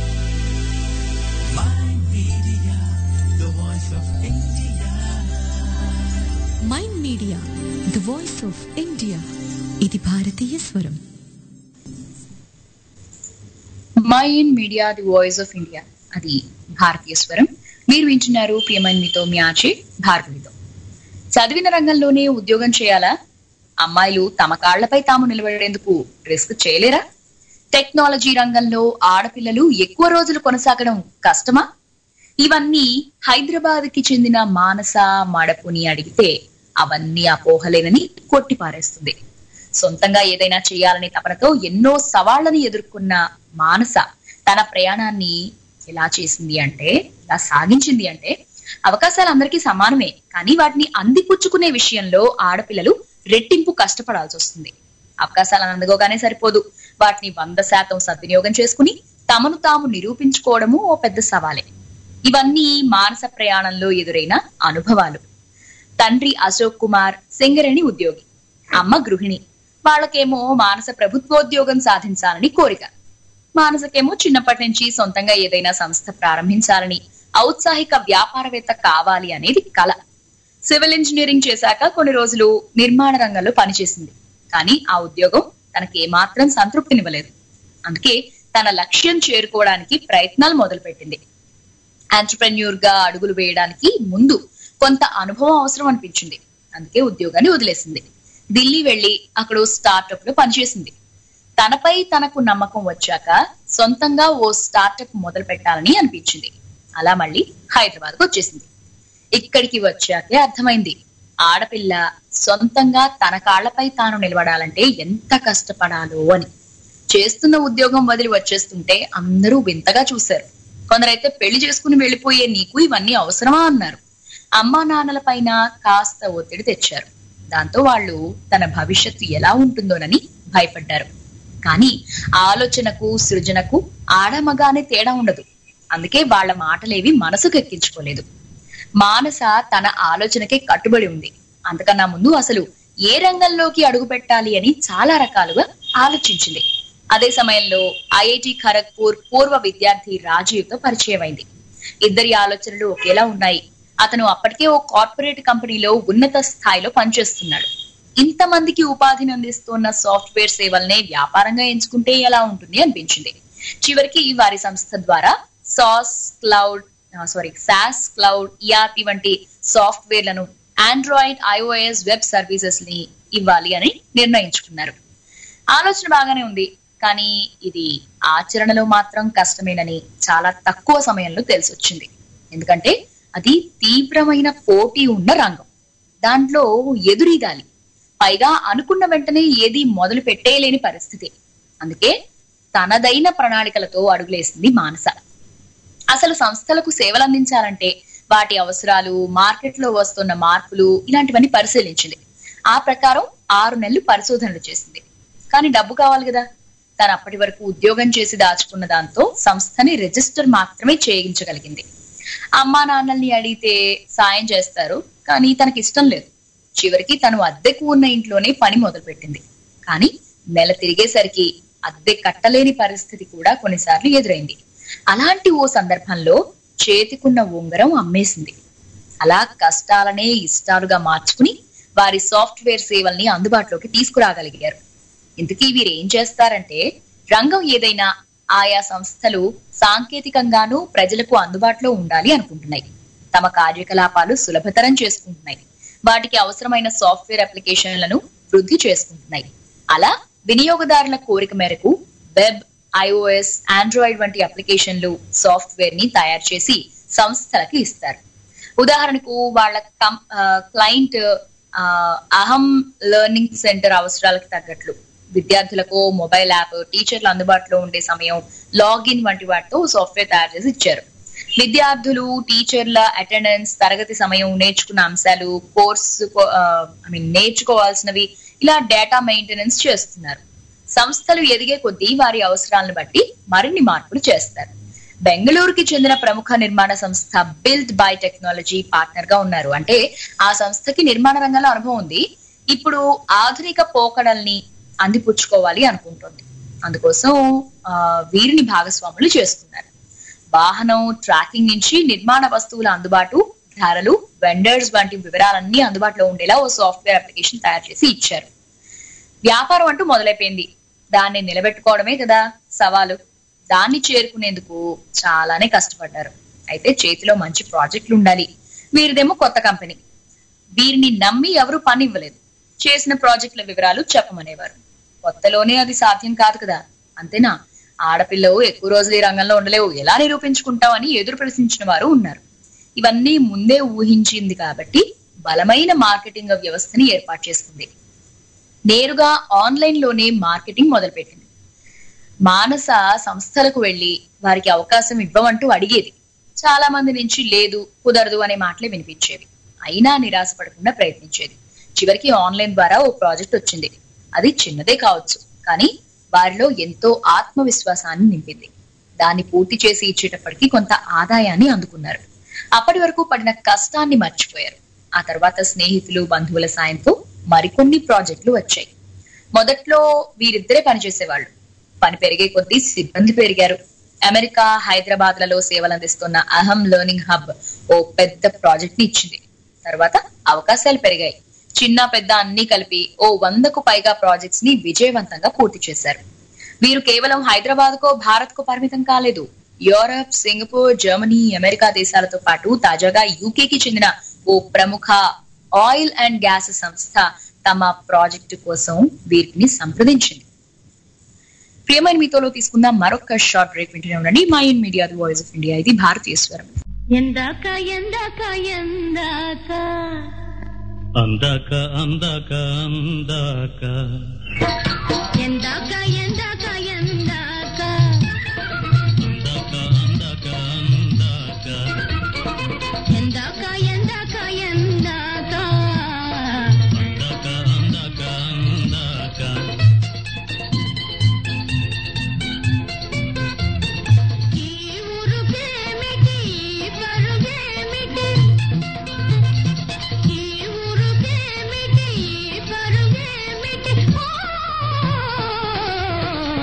mind media the voice of India mind media the voice of India ఇది భారతీయ స్వరం mind media the voice of India అది భారతీయ స్వరం మీరు వింటున్నారు ప్రియమైన మీతో మీ ఆచే భార్గవితో చదివిన రంగంలోనే ఉద్యోగం చేయాలా అమ్మాయిలు తమ కాళ్లపై తాము నిలబడేందుకు రిస్క్ చేయలేరా టెక్నాలజీ రంగంలో ఆడపిల్లలు ఎక్కువ రోజులు కొనసాగడం కష్టమా ఇవన్నీ హైదరాబాద్ కి చెందిన మానస మడపుని అడిగితే అవన్నీ అపోహలేనని కొట్టిపారేస్తుంది సొంతంగా ఏదైనా చేయాలనే తపనతో ఎన్నో సవాళ్లను ఎదుర్కొన్న మానస తన ప్రయాణాన్ని ఎలా చేసింది అంటే ఎలా సాగించింది అంటే అవకాశాలు అందరికీ సమానమే కానీ వాటిని అందిపుచ్చుకునే విషయంలో ఆడపిల్లలు రెట్టింపు కష్టపడాల్సి వస్తుంది అవకాశాలను అందుకోగానే సరిపోదు వాటిని వంద శాతం సద్వినియోగం చేసుకుని తమను తాము నిరూపించుకోవడము ఓ పెద్ద సవాలే ఇవన్నీ మానస ప్రయాణంలో ఎదురైన అనుభవాలు తండ్రి అశోక్ కుమార్ సింగరేణి ఉద్యోగి అమ్మ గృహిణి వాళ్ళకేమో మానస ప్రభుత్వోద్యోగం సాధించాలని కోరిక మానసకేమో చిన్నప్పటి నుంచి సొంతంగా ఏదైనా సంస్థ ప్రారంభించాలని ఔత్సాహిక వ్యాపారవేత్త కావాలి అనేది కళ సివిల్ ఇంజనీరింగ్ చేశాక కొన్ని రోజులు నిర్మాణ రంగంలో పనిచేసింది కానీ ఆ ఉద్యోగం తనకి ఏమాత్రం సంతృప్తినివ్వలేదు అందుకే తన లక్ష్యం చేరుకోవడానికి ప్రయత్నాలు మొదలుపెట్టింది ఆంటర్ప్రెన్యూర్ గా అడుగులు వేయడానికి ముందు కొంత అనుభవం అవసరం అనిపించింది అందుకే ఉద్యోగాన్ని వదిలేసింది ఢిల్లీ వెళ్లి అక్కడ స్టార్టప్ లో పనిచేసింది తనపై తనకు నమ్మకం వచ్చాక సొంతంగా ఓ స్టార్టప్ మొదలు పెట్టాలని అనిపించింది అలా మళ్ళీ హైదరాబాద్ కు వచ్చేసింది ఇక్కడికి వచ్చాకే అర్థమైంది ఆడపిల్ల సొంతంగా తన కాళ్లపై తాను నిలబడాలంటే ఎంత కష్టపడాలో అని చేస్తున్న ఉద్యోగం వదిలి వచ్చేస్తుంటే అందరూ వింతగా చూశారు కొందరైతే పెళ్లి చేసుకుని వెళ్ళిపోయే నీకు ఇవన్నీ అవసరమా అన్నారు అమ్మా నాన్నల పైన కాస్త ఒత్తిడి తెచ్చారు దాంతో వాళ్ళు తన భవిష్యత్తు ఎలా ఉంటుందోనని భయపడ్డారు కానీ ఆలోచనకు సృజనకు ఆడమగానే తేడా ఉండదు అందుకే వాళ్ళ మాటలేవి మనసుకు ఎక్కించుకోలేదు మానస తన ఆలోచనకే కట్టుబడి ఉంది అంతకన్నా ముందు అసలు ఏ రంగంలోకి అడుగు పెట్టాలి అని చాలా రకాలుగా ఆలోచించింది అదే సమయంలో ఐఐటి ఖరగ్పూర్ పూర్వ విద్యార్థి రాజీవ్ తో పరిచయం అయింది ఇద్దరి ఆలోచనలు ఒకేలా ఉన్నాయి అతను అప్పటికే ఓ కార్పొరేట్ కంపెనీలో ఉన్నత స్థాయిలో పనిచేస్తున్నాడు ఇంతమందికి ఉపాధిని అందిస్తున్న సాఫ్ట్వేర్ సేవల్నే వ్యాపారంగా ఎంచుకుంటే ఎలా ఉంటుంది అనిపించింది చివరికి వారి సంస్థ ద్వారా SaaS cloud sorry SaaS cloud ERP వంటి సాఫ్ట్వేర్లను ఆండ్రాయిడ్ ఐఓఎస్ వెబ్ సర్వీసెస్ ని ఇవ్వాలి అని నిర్ణయించుకున్నారు ఆలోచన బాగానే ఉంది కానీ ఇది ఆచరణలో మాత్రం కష్టమేనని చాలా తక్కువ సమయంలో తెలిసి వచ్చింది ఎందుకంటే అది తీవ్రమైన పోటీ ఉన్న రంగం దాంట్లో ఎదురీదాలి పైగా అనుకున్న వెంటనే ఏది మొదలు పెట్టేయలేని పరిస్థితి అందుకే తనదైన ప్రణాళికలతో అడుగులేసింది మానస అసలు సంస్థలకు సేవలు అందించాలంటే వాటి అవసరాలు మార్కెట్ లో వస్తున్న మార్పులు ఇలాంటివన్నీ పరిశీలించింది ఆ ప్రకారం ఆరు నెలలు పరిశోధనలు చేసింది కానీ డబ్బు కావాలి కదా తను అప్పటి వరకు ఉద్యోగం చేసి దాచుకున్న దాంతో సంస్థని రిజిస్టర్ మాత్రమే చేయించగలిగింది అమ్మా నాన్నల్ని అడిగితే సాయం చేస్తారు కానీ తనకి ఇష్టం లేదు చివరికి తను అద్దెకు ఉన్న ఇంట్లోనే పని మొదలుపెట్టింది కానీ నెల తిరిగేసరికి అద్దె కట్టలేని పరిస్థితి కూడా కొన్నిసార్లు ఎదురైంది అలాంటి ఓ సందర్భంలో చేతికున్న ఉంగరం అమ్మేసింది అలా కష్టాలనే ఇష్టాలుగా మార్చుకుని వారి సాఫ్ట్వేర్ సేవల్ని అందుబాటులోకి తీసుకురాగలిగారు ఇంతకీ వీరు ఏం చేస్తారంటే రంగం ఏదైనా ఆయా సంస్థలు సాంకేతికంగానూ ప్రజలకు అందుబాటులో ఉండాలి అనుకుంటున్నాయి తమ కార్యకలాపాలు సులభతరం చేసుకుంటున్నాయి వాటికి అవసరమైన సాఫ్ట్వేర్ అప్లికేషన్లను వృద్ధి చేసుకుంటున్నాయి అలా వినియోగదారుల కోరిక మేరకు వెబ్ ఐఓఎస్ ఆండ్రాయిడ్ వంటి అప్లికేషన్లు సాఫ్ట్వేర్ ని తయారు చేసి సంస్థలకు ఇస్తారు ఉదాహరణకు వాళ్ళ క్లయింట్ అహం లెర్నింగ్ సెంటర్ అవసరాలకు తగ్గట్లు విద్యార్థులకు మొబైల్ యాప్ టీచర్లు అందుబాటులో ఉండే సమయం లాగిన్ వంటి వాటితో సాఫ్ట్వేర్ తయారు చేసి ఇచ్చారు విద్యార్థులు టీచర్ల అటెండెన్స్ తరగతి సమయం నేర్చుకున్న అంశాలు కోర్సు ఐ మీన్ నేర్చుకోవాల్సినవి ఇలా డేటా మెయింటెనెన్స్ చేస్తున్నారు సంస్థలు ఎదిగే కొద్దీ వారి అవసరాలను బట్టి మరిన్ని మార్పులు చేస్తారు బెంగళూరుకి చెందిన ప్రముఖ నిర్మాణ సంస్థ బిల్డ్ బై టెక్నాలజీ పార్ట్నర్ గా ఉన్నారు అంటే ఆ సంస్థకి నిర్మాణ రంగంలో అనుభవం ఉంది ఇప్పుడు ఆధునిక పోకడల్ని అందిపుచ్చుకోవాలి అనుకుంటుంది అందుకోసం ఆ, వీరిని భాగస్వాములు చేస్తున్నారు వాహనం ట్రాకింగ్ నుంచి నిర్మాణ వస్తువుల అందుబాటు ధరలు వెండర్స్ వంటి వివరాలన్నీ అందుబాటులో ఉండేలా ఓ సాఫ్ట్వేర్ అప్లికేషన్ తయారు చేసి ఇచ్చారు వ్యాపారం అంటూ మొదలైపోయింది దాన్ని నిలబెట్టుకోవడమే కదా సవాలు దాన్ని చేరుకునేందుకు చాలానే కష్టపడ్డారు అయితే చేతిలో మంచి ప్రాజెక్టులు ఉండాలి వీరిదేమో కొత్త కంపెనీ వీరిని నమ్మి ఎవరు పని ఇవ్వలేదు చేసిన ప్రాజెక్టుల వివరాలు చెప్పమనేవారు కొత్తలోనే అది సాధ్యం కాదు కదా అంతేనా ఆడపిల్లవు ఎక్కువ రోజులు ఈ రంగంలో ఉండలేవు ఎలా నిరూపించుకుంటావని ఎదురు ప్రశ్నించిన వారు ఉన్నారు ఇవన్నీ ముందే ఊహించింది కాబట్టి బలమైన మార్కెటింగ్ వ్యవస్థని ఏర్పాటు చేసుకుంది నేరుగా ఆన్లైన్ లోనే మార్కెటింగ్ మొదలుపెట్టింది మానస సంస్థలకు వెళ్లి వారికి అవకాశం ఇవ్వమంటూ అడిగేది చాలా మంది నుంచి లేదు కుదరదు అనే మాటలే వినిపించేవి అయినా నిరాశపడకుండా ప్రయత్నించేది చివరికి ఆన్లైన్ ద్వారా ఓ ప్రాజెక్ట్ వచ్చింది అది చిన్నదే కావచ్చు కానీ వారిలో ఎంతో ఆత్మవిశ్వాసాన్ని నింపింది దాన్ని పూర్తి చేసి ఇచ్చేటప్పటికి కొంత ఆదాయాన్ని అందుకున్నారు అప్పటి వరకు పడిన కష్టాన్ని మర్చిపోయారు ఆ తర్వాత స్నేహితులు బంధువుల సాయంతో మరికొన్ని ప్రాజెక్టులు వచ్చాయి మొదట్లో వీరిద్దరే పనిచేసేవాళ్ళు పని పెరిగే కొద్దీ సిబ్బంది పెరిగారు అమెరికా హైదరాబాద్ లలో సేవలు అందిస్తున్న అహం లెర్నింగ్ హబ్ ఓ పెద్ద ప్రాజెక్ట్ ని ఇచ్చింది తర్వాత అవకాశాలు పెరిగాయి చిన్న పెద్ద అన్ని కలిపి ఓ వందకు పైగా ప్రాజెక్ట్స్ ని విజయవంతంగా పూర్తి చేశారు వీరు కేవలం హైదరాబాద్ కో భారత్ కో పరిమితం కాలేదు యూరప్ సింగపూర్ జర్మనీ అమెరికా దేశాలతో పాటు తాజాగా యూకే కి చెందిన ఓ ప్రముఖ ఆయిల్ అండ్ గ్యాస్ సంస్థ తమ ప్రాజెక్టు కోసం వీరిని సంప్రదించింది ప్రియమైన మీతోలో తీసుకున్న మరొక షార్ట్ బ్రేక్ వింటూనే ఉండండి mind media the voice of India ఇది భారతీయ స్వరం ఎందాక ఎందాక ఎందాక అందాక అందాక అందాక ఎందాక ఎందాక ఎందాక అందాక అందాక అందాక ఎందాక ఎందాక ఎందాక అందాక అందాక అందాక ఈ ఊరుకేమిటి ఈ పరుగేమిటి ఈ ఊరుకేమిటి ఈ పరుగేమిటి ఓ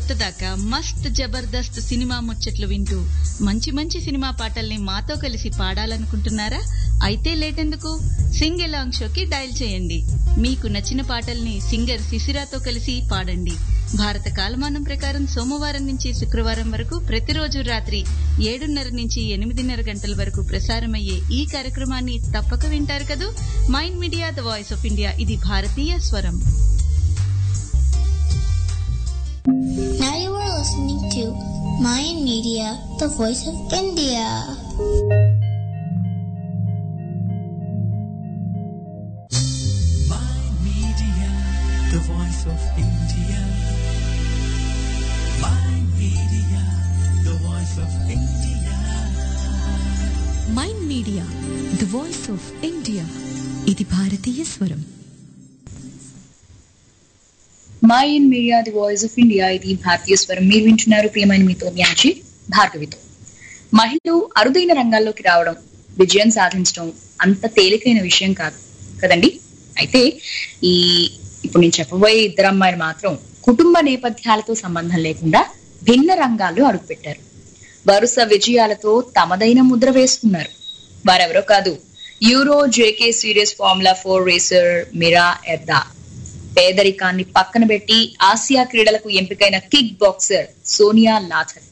దాకా మస్త్ జబర్దస్త్ సినిమా ముచ్చట్లు వింటూ మంచి మంచి సినిమా పాటల్ని మాతో కలిసి పాడాలనుకుంటున్నారా అయితే లేటెందుకు సింగ్ ఎలాంగ్ షోకి డయల్ చేయండి మీకు నచ్చిన పాటల్ని సింగర్ శిశిరాతో కలిసి పాడండి భారత కాలమానం ప్రకారం సోమవారం నుంచి శుక్రవారం వరకు ప్రతిరోజు రాత్రి ఏడున్నర నుంచి ఎనిమిదిన్నర గంటల వరకు ప్రసారమయ్యే ఈ కార్యక్రమాన్ని తప్పక వింటారు కదూ mind media the voice of India ఇది భారతీయ స్వరం Now you are listening to Mayan Media, the voice of India. Mind Media, the voice of India. Mind Media, the voice of India. Mind media the voice of India ఇది భారతీయ స్వరం mind media the voice of India ఇది భారతీయ స్వరం మీరు వింటున్నారు ప్రియమైన మీతో మ్యాచి భార్గవితో మహిళలు అరుదైన రంగాల్లోకి రావడం విజయం సాధించడం అంత తేలికైన విషయం కాదు కదండి అయితే ఈ ఇప్పుడు నేను చెప్పబోయే ఇద్దరు అమ్మాయిలు మాత్రం కుటుంబ నేపథ్యాలతో సంబంధం లేకుండా భిన్న రంగాల్లో అడుగుపెట్టారు వరుస విజయాలతో తమదైన ముద్ర వేసుకున్నారు వారెవరో కాదు Euro JK series formula four racer Mira Erda పేదరికాన్ని పక్కన పెట్టి ఆసియా క్రీడలకు ఎంపికైన kick boxer Sonia Lather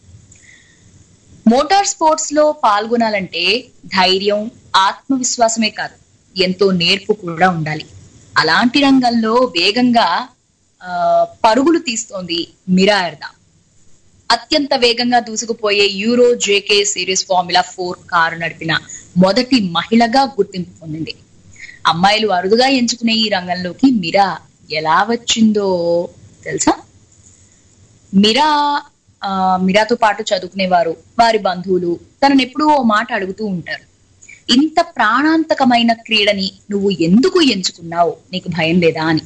motor sports లో పాల్గొనాలంటే ధైర్యం ఆత్మవిశ్వాసమే కాదు ఎంతో నేర్పు కూడా ఉండాలి అలాంటి రంగంలో వేగంగా ఆ, పరుగులు తీస్తోంది మిరా ఎర్దా అత్యంత వేగంగా దూసుకుపోయే Euro JK series formula four car నడిపిన మొదటి మహిళగా గుర్తింపు పొందింది అమ్మాయిలు అరుదుగా ఎంచుకునే ఈ రంగంలోకి మిరా ఎలా వచ్చిందో తెలుసా మిరా ఆ, మిరాతో పాటు చదువుకునేవారు వారి బంధువులు తనను ఎప్పుడూ ఓ మాట అడుగుతూ ఉంటారు ఇంత ప్రాణాంతకమైన క్రీడని నువ్వు ఎందుకు ఎంచుకున్నావు నీకు భయం లేదా అని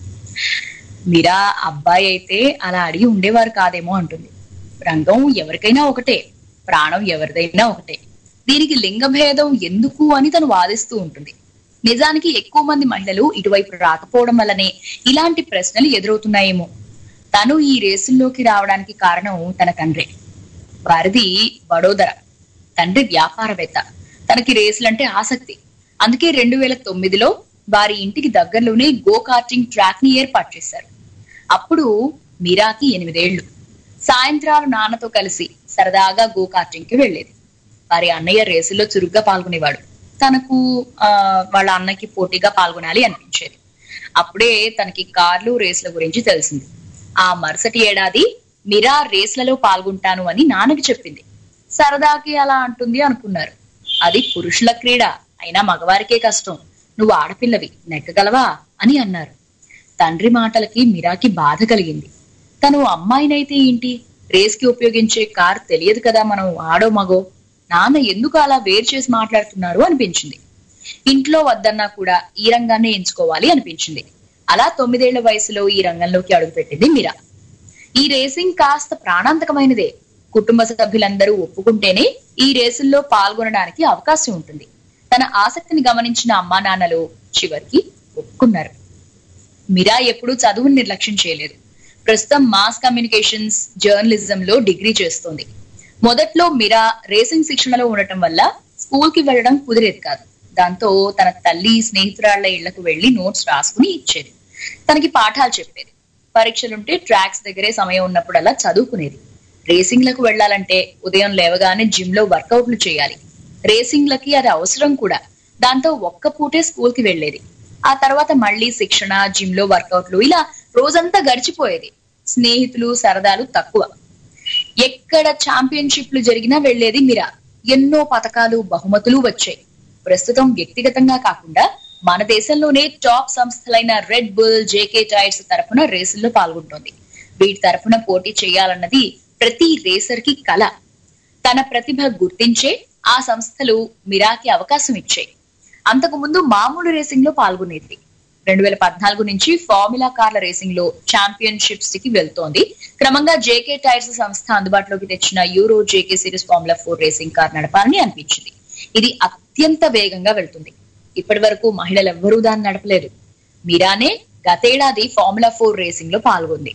మీరా అబ్బాయి అయితే అలా అడిగి ఉండేవారు కాదేమో అంటుంది రంగం ఎవరికైనా ఒకటే ప్రాణం ఎవరిదైనా ఒకటే దీనికి లింగ భేదం ఎందుకు అని తను వాదిస్తూ ఉంటుంది నిజానికి ఎక్కువ మంది మహిళలు ఇటువైపు రాకపోవడం వల్లనే ఇలాంటి ప్రశ్నలు ఎదురవుతున్నాయేమో తను ఈ రేసుల్లోకి రావడానికి కారణం తన తండ్రే వారిది వడోదర తండ్రి వ్యాపారవేత్త తనకి రేసులంటే ఆసక్తి అందుకే రెండు వేల తొమ్మిదిలో వారి ఇంటికి దగ్గరలోనే గో కార్టింగ్ ట్రాక్ ని ఏర్పాటు చేశారు అప్పుడు మీరాకి ఎనిమిదేళ్లు సాయంత్రాలు నాన్నతో కలిసి సరదాగా గో కార్టింగ్ కి వెళ్లేది వారి అన్నయ్య రేసుల్లో చురుగ్గా పాల్గొనేవాడు తనకు ఆ వాళ్ళ అన్నకి పోటీగా పాల్గొనాలి అనిపించేది అప్పుడే తనకి కార్లు రేసుల గురించి తెలిసింది ఆ మరుసటి ఏడాది మిరా రేస్లలో పాల్గొంటాను అని నాన్నకి చెప్పింది సరదాకి అలా అంటుంది అనుకున్నారు అది పురుషుల క్రీడ అయినా మగవారికే కష్టం నువ్వు ఆడపిల్లవి నెక్కగలవా అని అన్నారు తండ్రి మాటలకి మిరాకి బాధ కలిగింది తను అమ్మాయినైతే ఏంటి రేస్ కి ఉపయోగించే కార్ తెలియదు కదా మనం ఆడో మగో నాన్న ఎందుకు అలా వేరు చేసి మాట్లాడుతున్నారు అనిపించింది ఇంట్లో వద్దన్నా కూడా ఈ రంగాన్ని ఎంచుకోవాలి అనిపించింది అలా తొమ్మిదేళ్ల వయసులో ఈ రంగంలోకి అడుగుపెట్టింది మీరా ఈ రేసింగ్ కాస్త ప్రాణాంతకమైనదే కుటుంబ సభ్యులందరూ ఒప్పుకుంటేనే ఈ రేసుల్లో పాల్గొనడానికి అవకాశం ఉంటుంది తన ఆసక్తిని గమనించిన అమ్మా నాన్నలు చివరికి ఒప్పుకున్నారు మిరా ఎప్పుడూ చదువుని నిర్లక్ష్యం చేయలేదు ప్రస్తుతం మాస్ కమ్యూనికేషన్స్ జర్నలిజం లో డిగ్రీ చేస్తోంది మొదట్లో మిరా రేసింగ్ శిక్షణలో ఉండటం వల్ల స్కూల్ కి వెళ్ళడం కుదిరేది కాదు దాంతో తన తల్లి స్నేహితురాళ్ల ఇళ్లకు వెళ్లి నోట్స్ రాసుకుని ఇచ్చేది తనకి పాఠాలు చెప్పేది పరీక్షలుంటే ట్రాక్స్ దగ్గరే సమయం ఉన్నప్పుడల్లా చదువుకునేది రేసింగ్లకు వెళ్ళాలంటే ఉదయం లేవగానే జిమ్ లో వర్కౌట్లు చేయాలి రేసింగ్లకి అది అవసరం కూడా దాంతో ఒక్క పూటే స్కూల్ కి వెళ్లేది ఆ తర్వాత మళ్ళీ శిక్షణ జిమ్ లో వర్కౌట్లు ఇలా రోజంతా గడిచిపోయేది స్నేహితులు సరదాలు తక్కువ ఎక్కడ ఛాంపియన్షిప్లు జరిగినా వెళ్లేది మీరా ఎన్నో పథకాలు బహుమతులు వచ్చాయి ప్రస్తుతం వ్యక్తిగతంగా కాకుండా మన దేశంలోనే టాప్ సంస్థలైన రెడ్ బుల్ జేకే టైర్స్ తరఫున రేసుల్లో పాల్గొంటోంది వీటి తరఫున పోటీ చేయాలన్నది ప్రతి రేసర్ కి కళ తన ప్రతిభ గుర్తించే ఆ సంస్థలు మిరాకి అవకాశం ఇచ్చాయి అంతకు ముందు మామూలు రేసింగ్ లో పాల్గొనేది రెండు వేల పద్నాలుగు నుంచి ఫార్ములా కార్ల రేసింగ్ లో ఛాంపియన్షిప్స్ కి వెళ్తోంది క్రమంగా జేకే టైర్స్ సంస్థ అందుబాటులోకి తెచ్చిన Euro JK series formula four racing car నడపాలని అనిపించింది ఇది అత్యంత వేగంగా వెళ్తుంది ఇప్పటి వరకు మహిళలు ఎవ్వరూ దాన్ని నడపలేదు మీరానే గతేడాది ఫార్ములా ఫోర్ రేసింగ్ లో పాల్గొంది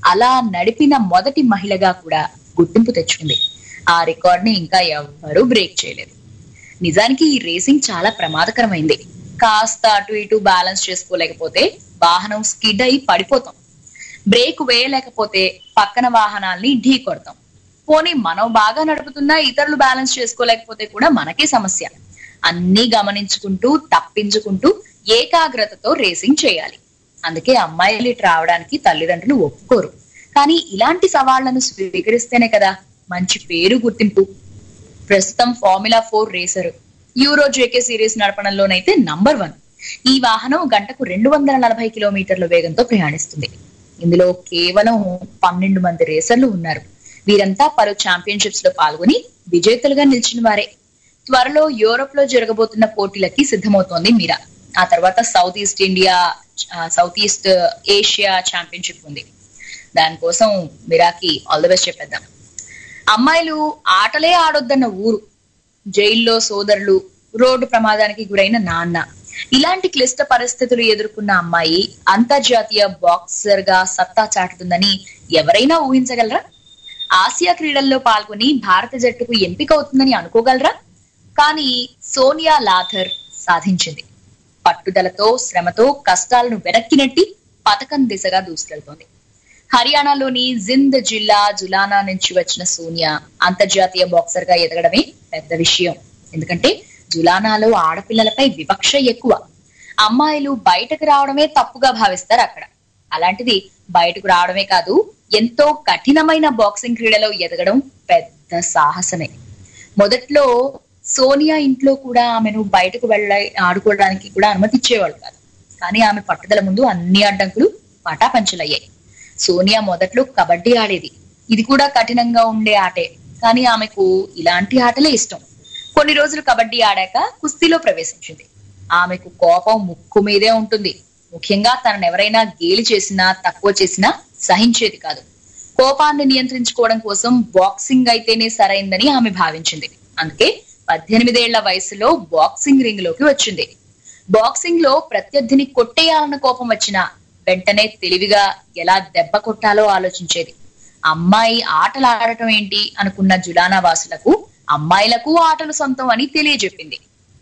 అలా నడిపిన మొదటి మహిళగా కూడా గుర్తింపు తెచ్చుకుంది ఆ రికార్డ్ ని ఇంకా ఎవ్వరూ బ్రేక్ చేయలేదు నిజానికి ఈ రేసింగ్ చాలా ప్రమాదకరమైంది కాస్త అటు ఇటు బ్యాలెన్స్ చేసుకోలేకపోతే వాహనం స్కిడ్ అయి పడిపోతాం బ్రేక్ వేయలేకపోతే పక్కన వాహనాల్ని ఢీ కొడతాం పోనీ మనం బాగా నడుపుతున్నా ఇతరులు బ్యాలెన్స్ చేసుకోలేకపోతే కూడా మనకే సమస్య అన్ని గమనించుకుంటూ తప్పించుకుంటూ ఏకాగ్రతతో రేసింగ్ చేయాలి అందుకే అమ్మాయిలు ఇటు రావడానికి తల్లిదండ్రులు ఒప్పుకోరు కానీ ఇలాంటి సవాళ్లను స్వీకరిస్తేనే కదా మంచి పేరు గుర్తింపు ప్రస్తుతం formula four racer Euro JK series నడపడంలోనైతే నంబర్ వన్ ఈ వాహనం గంటకు రెండు వందల నలభై కిలోమీటర్ల వేగంతో ప్రయాణిస్తుంది ఇందులో కేవలం పన్నెండు మంది రేసర్లు ఉన్నారు వీరంతా పలు ఛాంపియన్షిప్స్ లో పాల్గొని విజేతలుగా నిలిచిన వారే త్వరలో యూరోప్ లో జరగబోతున్న పోటీలకి సిద్ధమవుతోంది మీరా ఆ తర్వాత సౌత్ ఈస్ట్ ఇండియా ఆ, సౌత్ ఈస్ట్ ఏషియా ఛాంపియన్షిప్ ఉంది దానికోసం మిరాకి ఆల్ ద బెస్ట్ చెప్పేద్దాం అమ్మాయిలు ఆటలే ఆడొద్దన్న ఊరు జైల్లో సోదరులు రోడ్డు ప్రమాదానికి గురైన నాన్న ఇలాంటి క్లిష్ట పరిస్థితులు ఎదుర్కొన్న అమ్మాయి అంతర్జాతీయ బాక్సర్ గా సత్తా చాటుతుందని ఎవరైనా ఊహించగలరా ఆసియా క్రీడల్లో పాల్గొని భారత జట్టుకు ఎంపిక అవుతుందని అనుకోగలరా కానీ సోనియా లాథర్ సాధించింది పట్టుదలతో శ్రమతో కష్టాలను వెనక్కి నెట్టి పథకం దిశగా దూసుకెళ్తోంది హర్యానాలోని జింద్ జిల్లా జులానా నుంచి వచ్చిన సోనియా అంతర్జాతీయ బాక్సర్ గా ఎదగడమే పెద్ద విషయం ఎందుకంటే జులానాలో ఆడపిల్లలపై వివక్ష ఎక్కువ అమ్మాయిలు బయటకు రావడమే తప్పుగా భావిస్తారు అక్కడ అలాంటిది బయటకు రావడమే కాదు ఎంతో కఠినమైన బాక్సింగ్ క్రీడలో ఎదగడం పెద్ద సాహసమే మొదట్లో సోనియా ఇంట్లో కూడా ఆమెను బయటకు వెళ్ళ ఆడుకోవడానికి కూడా అనుమతి ఇచ్చేవాళ్ళు కాదు కానీ ఆమె పట్టుదల ముందు అన్ని అడ్డంకులు పటాపంచలయ్యాయి సోనియా మొదట్లో కబడ్డీ ఆడేది ఇది కూడా కఠినంగా ఉండే ఆటే కానీ ఆమెకు ఇలాంటి ఆటలే ఇష్టం కొన్ని రోజులు కబడ్డీ ఆడాక కుస్తీలో ప్రవేశించింది ఆమెకు కోపం ముక్కు మీదే ఉంటుంది ముఖ్యంగా తనను ఎవరైనా గేలి చేసినా తక్కువ చేసినా సహించేది కాదు కోపాన్ని నియంత్రించుకోవడం కోసం బాక్సింగ్ అయితేనే సరైందని ఆమె భావించింది అందుకే పద్దెనిమిదేళ్ల వయసులో బాక్సింగ్ రింగ్ లోకి వచ్చింది బాక్సింగ్ లో ప్రత్యర్థిని కొట్టేయాలన్న కోపం వచ్చినా వెంటనే తెలివిగా ఎలా దెబ్బ కొట్టాలో ఆలోచించేది అమ్మాయి ఆటలు ఆడటం ఏంటి అనుకున్న జులానా వాసులకు అమ్మాయిలకు ఆటలు సొంతం అని తెలియజెప్పింది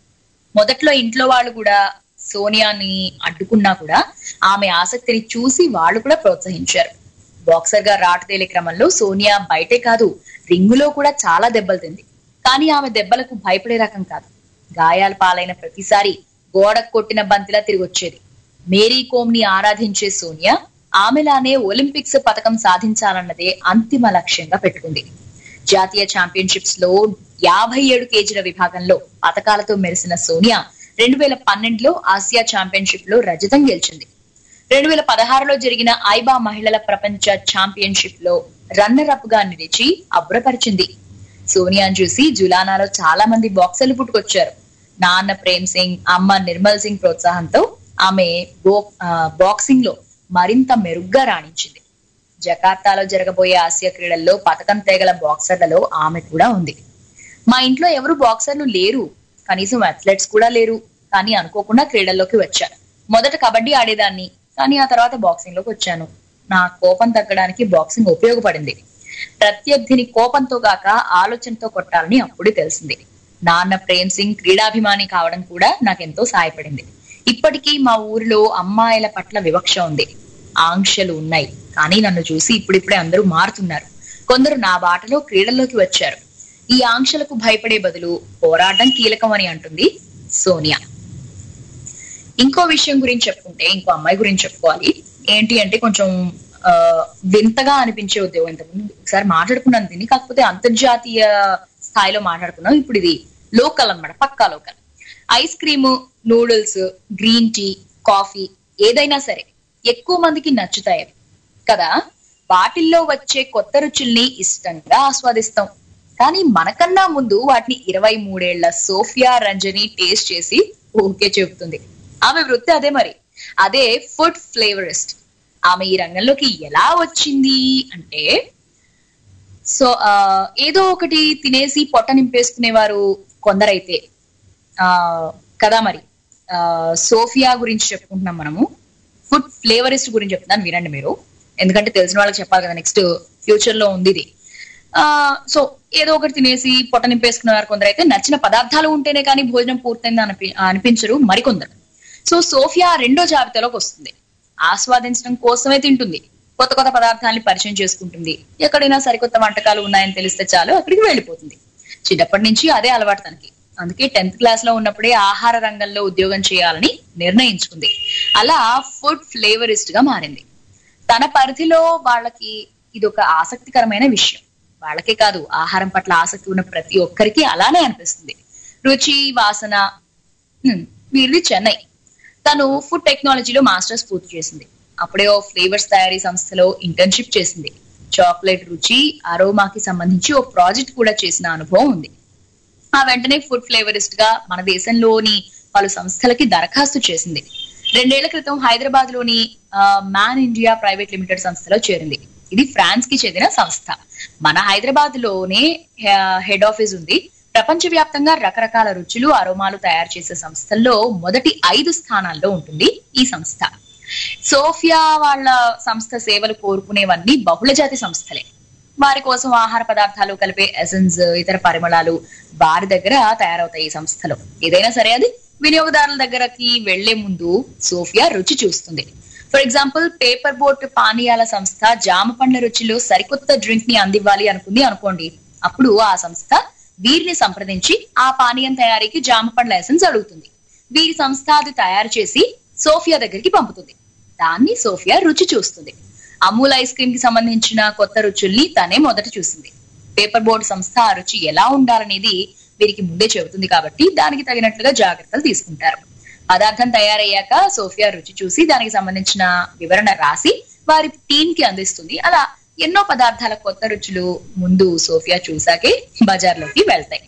మొదట్లో ఇంట్లో వాళ్ళు కూడా సోనియాని అడ్డుకున్నా కూడా ఆమె ఆసక్తిని చూసి వాళ్ళు కూడా ప్రోత్సహించారు బాక్సర్ గా రాటు తేలే క్రమంలో సోనియా బయటే కాదు రింగులో కూడా చాలా దెబ్బలు తింది కానీ ఆమె దెబ్బలకు భయపడే రకం కాదు గాయాల పాలైన ప్రతిసారి గోడకు కొట్టిన బంతిలా తిరిగి వచ్చేది మేరీ కోమ్ ని ఆరాధించే సోనియా ఆమెలానే ఒలింపిక్స్ పథకం సాధించాలన్నదే అంతిమ లక్ష్యంగా పెట్టుకుంది జాతీయ ఛాంపియన్షిప్స్ లో యాభై ఏడు కేజీల విభాగంలో పథకాలతో మెరిసిన సోనియా రెండు వేల పన్నెండులో ఆసియా ఛాంపియన్షిప్ లో రజతం గెలిచింది రెండు వేల పదహారులో జరిగిన ఐబా మహిళల ప్రపంచ ఛాంపియన్షిప్ లో రన్నర్ అప్ గా నిలిచి అబ్బురపరిచింది సోనియాను చూసి జులానాలో చాలా మంది బాక్సర్లు పుట్టుకొచ్చారు నాన్న ప్రేమ్ సింగ్ అమ్మ నిర్మల్ సింగ్ ప్రోత్సాహంతో ఆమె బో- ఆ, బాక్సింగ్ లో మరింత మెరుగ్గా రాణించింది జకార్తాలో జరగబోయే ఆసియా క్రీడల్లో పథకం తేగల బాక్సర్లలో ఆమె కూడా ఉంది మా ఇంట్లో ఎవరు బాక్సర్లు లేరు కనీసం అథ్లెట్స్ కూడా లేరు కానీ అనుకోకుండా క్రీడల్లోకి వచ్చా మొదట కబడ్డీ ఆడేదాన్ని కానీ ఆ తర్వాత బాక్సింగ్ లోకి వచ్చాను నా కోపం తగ్గడానికి బాక్సింగ్ ఉపయోగపడింది ప్రత్యర్థిని కోపంతో కాక ఆలోచనతో కొట్టాలని అప్పుడే తెలిసింది నాన్న ప్రేమ్ సింగ్ క్రీడాభిమాని కావడం కూడా నాకెంతో సహాయపడింది ఇప్పటికీ మా ఊరిలో అమ్మాయిల పట్ల వివక్ష ఉంది ఆంక్షలు ఉన్నాయి కానీ నన్ను చూసి ఇప్పుడిప్పుడే అందరూ మారుతున్నారు కొందరు నా బాటలో క్రీడల్లోకి వచ్చారు ఈ ఆంక్షలకు భయపడే బదులు పోరాటం కీలకం అని అంటుంది సోనియా ఇంకో విషయం గురించి చెప్పుకుంటే ఇంకో అమ్మాయి గురించి చెప్పుకోవాలి ఏంటి అంటే కొంచెం ఆ, వింతగా అనిపించే ఉద్యోగం ఇంతకుముందు ఒకసారి మాట్లాడుకున్నాను దీన్ని కాకపోతే అంతర్జాతీయ స్థాయిలో మాట్లాడుకున్నాం ఇప్పుడు ఇది లోకల్ అన్నమాట పక్కా local ice cream noodles green tea coffee ఏదైనా సరే ఎక్కువ మందికి నచ్చుతాయి అవి. కదా వాటిల్లో వచ్చే కొత్త రుచుల్ని ఇష్టంగా ఆస్వాదిస్తాం కానీ మనకన్నా ముందు వాటిని ఇరవై మూడేళ్ల సోఫియా రంజని టేస్ట్ చేసి ఓకే చెబుతుంది ఆమె వృత్తి అదే మరి అదే ఫుడ్ ఫ్లేవరిస్ట్ ఆమె ఈ రంగంలోకి ఎలా వచ్చింది అంటే సో ఆ, ఏదో ఒకటి తినేసి పొట్ట నింపేసుకునేవారు కొందరైతే ఆ కదా మరి ఆ సోఫియా గురించి చెప్పుకుంటున్నాం మనము ఫుడ్ ఫ్లేవరిస్ట్ గురించి చెప్తున్నాను వినండి మీరు ఎందుకంటే తెలిసిన వాళ్ళకి చెప్పాలి కదా నెక్స్ట్ ఫ్యూచర్ లో ఉంది ఇది ఆ సో ఏదో ఒకటి తినేసి పొట్ట నింపేసుకున్నారు కొందరు అయితే నచ్చిన పదార్థాలు ఉంటేనే కానీ భోజనం పూర్తయింది అనిపి అనిపించరు మరికొందరు సో సోఫియా రెండో జాబితాలోకి వస్తుంది ఆస్వాదించడం కోసమే తింటుంది కొత్త కొత్త పదార్థాలని పరిచయం చేసుకుంటుంది ఎక్కడైనా సరికొత్త వంటకాలు ఉన్నాయని తెలిస్తే చాలు అక్కడికి వెళ్ళిపోతుంది చిన్నప్పటి నుంచి అదే అలవాటు తనకి అందుకే టెన్త్ క్లాస్ లో ఉన్నప్పుడే ఆహార రంగంలో ఉద్యోగం చేయాలని నిర్ణయించుకుంది అలా ఫుడ్ ఫ్లేవరిస్ట్ గా మారింది తన పరిధిలో వాళ్ళకి ఇది ఒక ఆసక్తికరమైన విషయం వాళ్ళకే కాదు ఆహారం పట్ల ఆసక్తి ఉన్న ప్రతి ఒక్కరికి అలానే అనిపిస్తుంది రుచి వాసన హ్మ్, వీరిది చెన్నై తను ఫుడ్ టెక్నాలజీలో మాస్టర్స్ పూర్తి చేసింది అప్పుడే ఓ ఫ్లేవర్స్ తయారీ సంస్థలో ఇంటర్న్షిప్ చేసింది చాక్లెట్ రుచి అరోమాకి సంబంధించి ఓ ప్రాజెక్ట్ కూడా చేసిన అనుభవం ఉంది ఆ వెంటనే ఫుడ్ ఫ్లేవరిస్ట్ గా మన దేశంలోని పలు సంస్థలకి దరఖాస్తు చేసింది రెండేళ్ల క్రితం హైదరాబాద్ లోని మ్యాన్ ఇండియా ప్రైవేట్ లిమిటెడ్ సంస్థలో చేరింది ఇది ఫ్రాన్స్ కి చెందిన సంస్థ మన హైదరాబాద్ లోనే హెడ్ ఆఫీస్ ఉంది ప్రపంచవ్యాప్తంగా రకరకాల రుచులు అరోమాలు తయారు చేసే సంస్థల్లో మొదటి ఐదు స్థానాల్లో ఉంటుంది ఈ సంస్థ సోఫియా వాళ్ళ సంస్థ సేవలు కోరుకునేవన్నీ బహుళజాతి సంస్థలే వారి కోసం ఆహార పదార్థాలు కలిపే ఎసెన్స్ ఇతర పరిమళాలు వారి దగ్గర తయారవుతాయి ఈ సంస్థలో ఏదైనా సరే అది వినియోగదారుల దగ్గరకి వెళ్లే ముందు సోఫియా రుచి చూస్తుంది ఫర్ ఎగ్జాంపుల్ పేపర్ బోట్ పానీయాల సంస్థ జామ పండ్ల రుచిలో సరికొత్త డ్రింక్ ని అందివ్వాలి అనుకుంది అనుకోండి అప్పుడు ఆ సంస్థ వీరిని సంప్రదించి ఆ పానీయం తయారీకి జామ పండ్ల ఎసెన్స్ అడుగుతుంది వీరి సంస్థ అది తయారు చేసి సోఫియా దగ్గరికి పంపుతుంది దాన్ని సోఫియా రుచి చూస్తుంది అమూల్ ఐస్ క్రీమ్ కి సంబంధించిన కొత్త రుచుల్ని తనే మొదట చూసింది పేపర్ బోర్డ్ సంస్థ ఆ రుచి ఎలా ఉండాలనేది వీరికి ముందే చెబుతుంది కాబట్టి దానికి తగినట్లుగా జాగ్రత్తలు తీసుకుంటారు పదార్థం తయారయ్యాక సోఫియా రుచి చూసి దానికి సంబంధించిన వివరణ రాసి వారి టీం కి అందిస్తుంది అలా ఎన్నో పదార్థాల కొత్త రుచులు ముందు సోఫియా చూసాకే బజార్లోకి వెళ్తాయి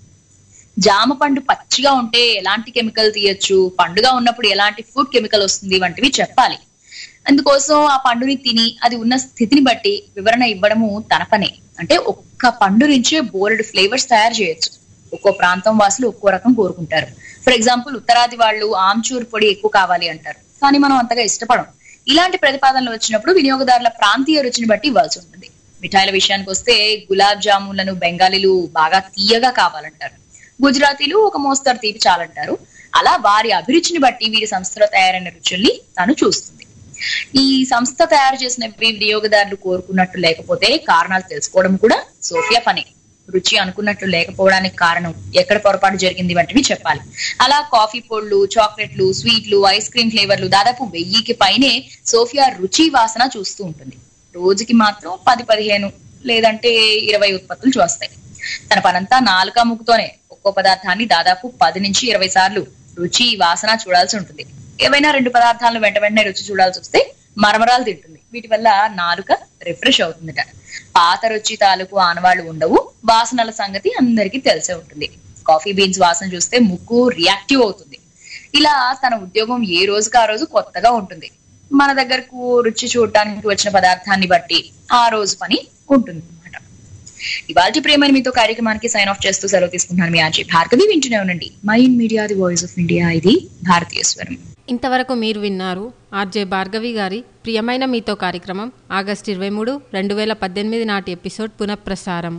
జామ పండు పచ్చిగా ఉంటే ఎలాంటి కెమికల్ తీయొచ్చు పండుగా ఉన్నప్పుడు ఎలాంటి ఫుడ్ కెమికల్ వస్తుంది వంటివి చెప్పాలి అందుకోసం ఆ పండుని తిని అది ఉన్న స్థితిని బట్టి వివరణ ఇవ్వడము తన పనే అంటే ఒక్క పండు నుంచే బోలెడు ఫ్లేవర్స్ తయారు చేయొచ్చు ఒక్కో ప్రాంతం వాసులు ఒక్కో రకం కోరుకుంటారు ఫర్ ఎగ్జాంపుల్ ఉత్తరాది వాళ్ళు ఆమ్చూర్ పొడి ఎక్కువ కావాలి అంటారు కానీ మనం అంతగా ఇష్టపడం ఇలాంటి ప్రతిపాదనలు వచ్చినప్పుడు వినియోగదారుల ప్రాంతీయ రుచిని బట్టి ఇవ్వాల్సి ఉంటుంది మిఠాయిల విషయానికి వస్తే గులాబ్ జామున్లను బెంగాలీలు బాగా తీయగా కావాలంటారు గుజరాతీలు ఒక మోస్తరు తీపి చాలంటారు అలా వారి అభిరుచిని బట్టి వీరి సంస్థలో తయారైన రుచుల్ని తను చూస్తుంది ఈ సంస్థ తయారు చేసినవి వినియోగదారులు కోరుకున్నట్టు లేకపోతే కారణాలు తెలుసుకోవడం కూడా సోఫియా పనే రుచి అనుకున్నట్లు లేకపోవడానికి కారణం ఎక్కడ పొరపాటు జరిగింది వంటివి చెప్పాలి అలా కాఫీ పొళ్ళు చాక్లెట్లు స్వీట్లు ఐస్ క్రీమ్ ఫ్లేవర్లు దాదాపు వెయ్యికి పైనే సోఫియా రుచి వాసన చూస్తూ ఉంటుంది రోజుకి మాత్రం పది పదిహేను లేదంటే ఇరవై ఉత్పత్తులు చూస్తాయి తన పనంతా నాలుక ముక్కుతోనే ఒక్కో పదార్థాన్ని దాదాపు పది నుంచి ఇరవై సార్లు రుచి వాసన చూడాల్సి ఉంటుంది ఏవైనా రెండు పదార్థాలను వెంట వెంటనే రుచి చూడాల్సి వస్తే మరమరాలు తింటుంది వీటి వల్ల నాలుక రిఫ్రెష్ అవుతుందట పాత రుచి తాలూకు ఆనవాళ్లు ఉండవు వాసనల సంగతి అందరికీ తెలిసే ఉంటుంది కాఫీ బీన్స్ వాసన చూస్తే ముక్కు రియాక్టివ్ అవుతుంది ఇలా తన ఉద్యోగం ఏ రోజుకి ఆ రోజు కొత్తగా ఉంటుంది మన దగ్గరకు రుచి చూడటానికి వచ్చిన పదార్థాన్ని బట్టి ఆ రోజు పని ఉంటుంది అనమాట ఇవాళ ప్రేమని మీతో కార్యక్రమానికి సైన్ ఆఫ్ చేస్తూ సెలవు తీసుకుంటున్నాను మీ ఆర్జీ భార్గవి వింటూనే ఉండండి mind media the voice of India ఇది భారతీయ స్వరం ఇంతవరకు మీరు విన్నారు ఆర్జే భార్గవి గారి ప్రియమైన మీతో కార్యక్రమం ఆగస్టు ఇరవై మూడు రెండు వేల పద్దెనిమిది నాటి ఎపిసోడ్ పునఃప్రసారం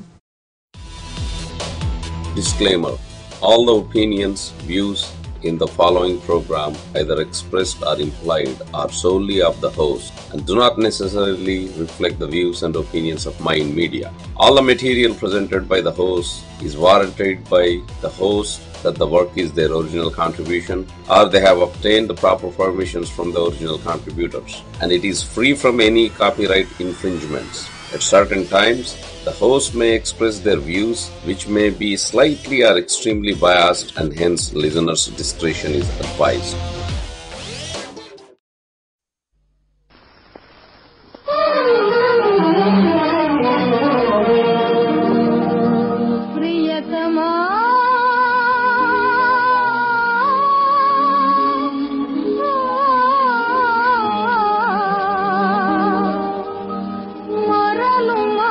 Disclaimer All the opinions, views in the following program, either expressed or implied, are solely of the host and do not necessarily reflect the views and opinions of Mind Media. All the material presented by the host is warranted by the host that the work is their original contribution or they have obtained the proper permissions from the original contributors and it is free from any copyright infringements. At certain times, the host may express their views, which may be slightly or extremely biased, and hence listeners' discretion is advised. ప్రియతమా మరలుమా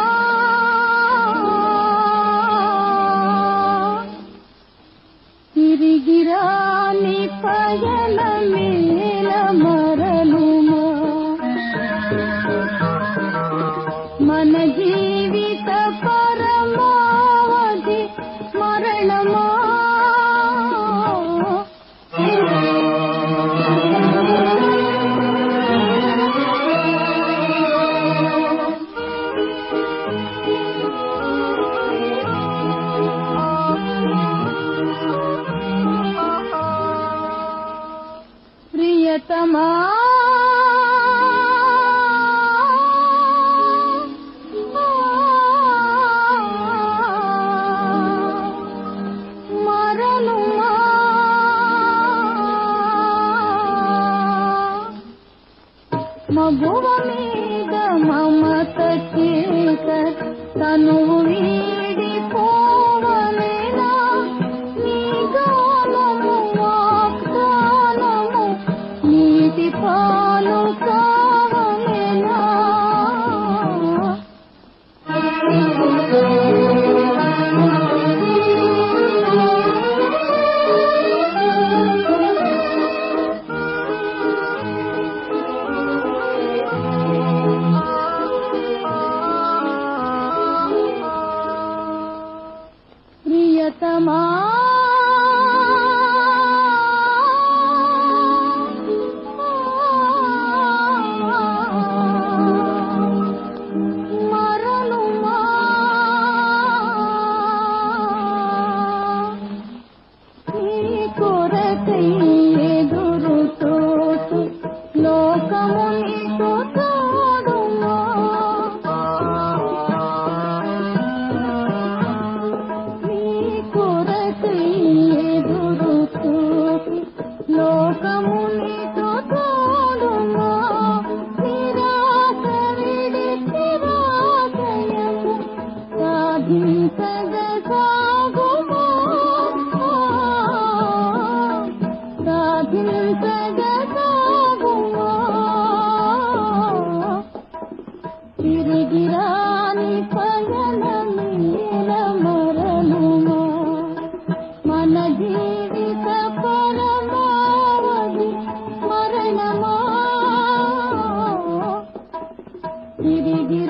తిరిగిరాని పయన ప్రియతమా మరణుమా నీ కొరకై ఎదురు చూసి లోకముని తోడుమా నీ కొరకై ఎదురు చూసి లోకముని తోడుమా నిరాశ విడిచి రాజయము సాధించగ సాగుమా సాధించగ సాగుమా తిరిగి రాని పయనమీల మరణమా మన జీవిత పరమావధి మరణమా తిరిగి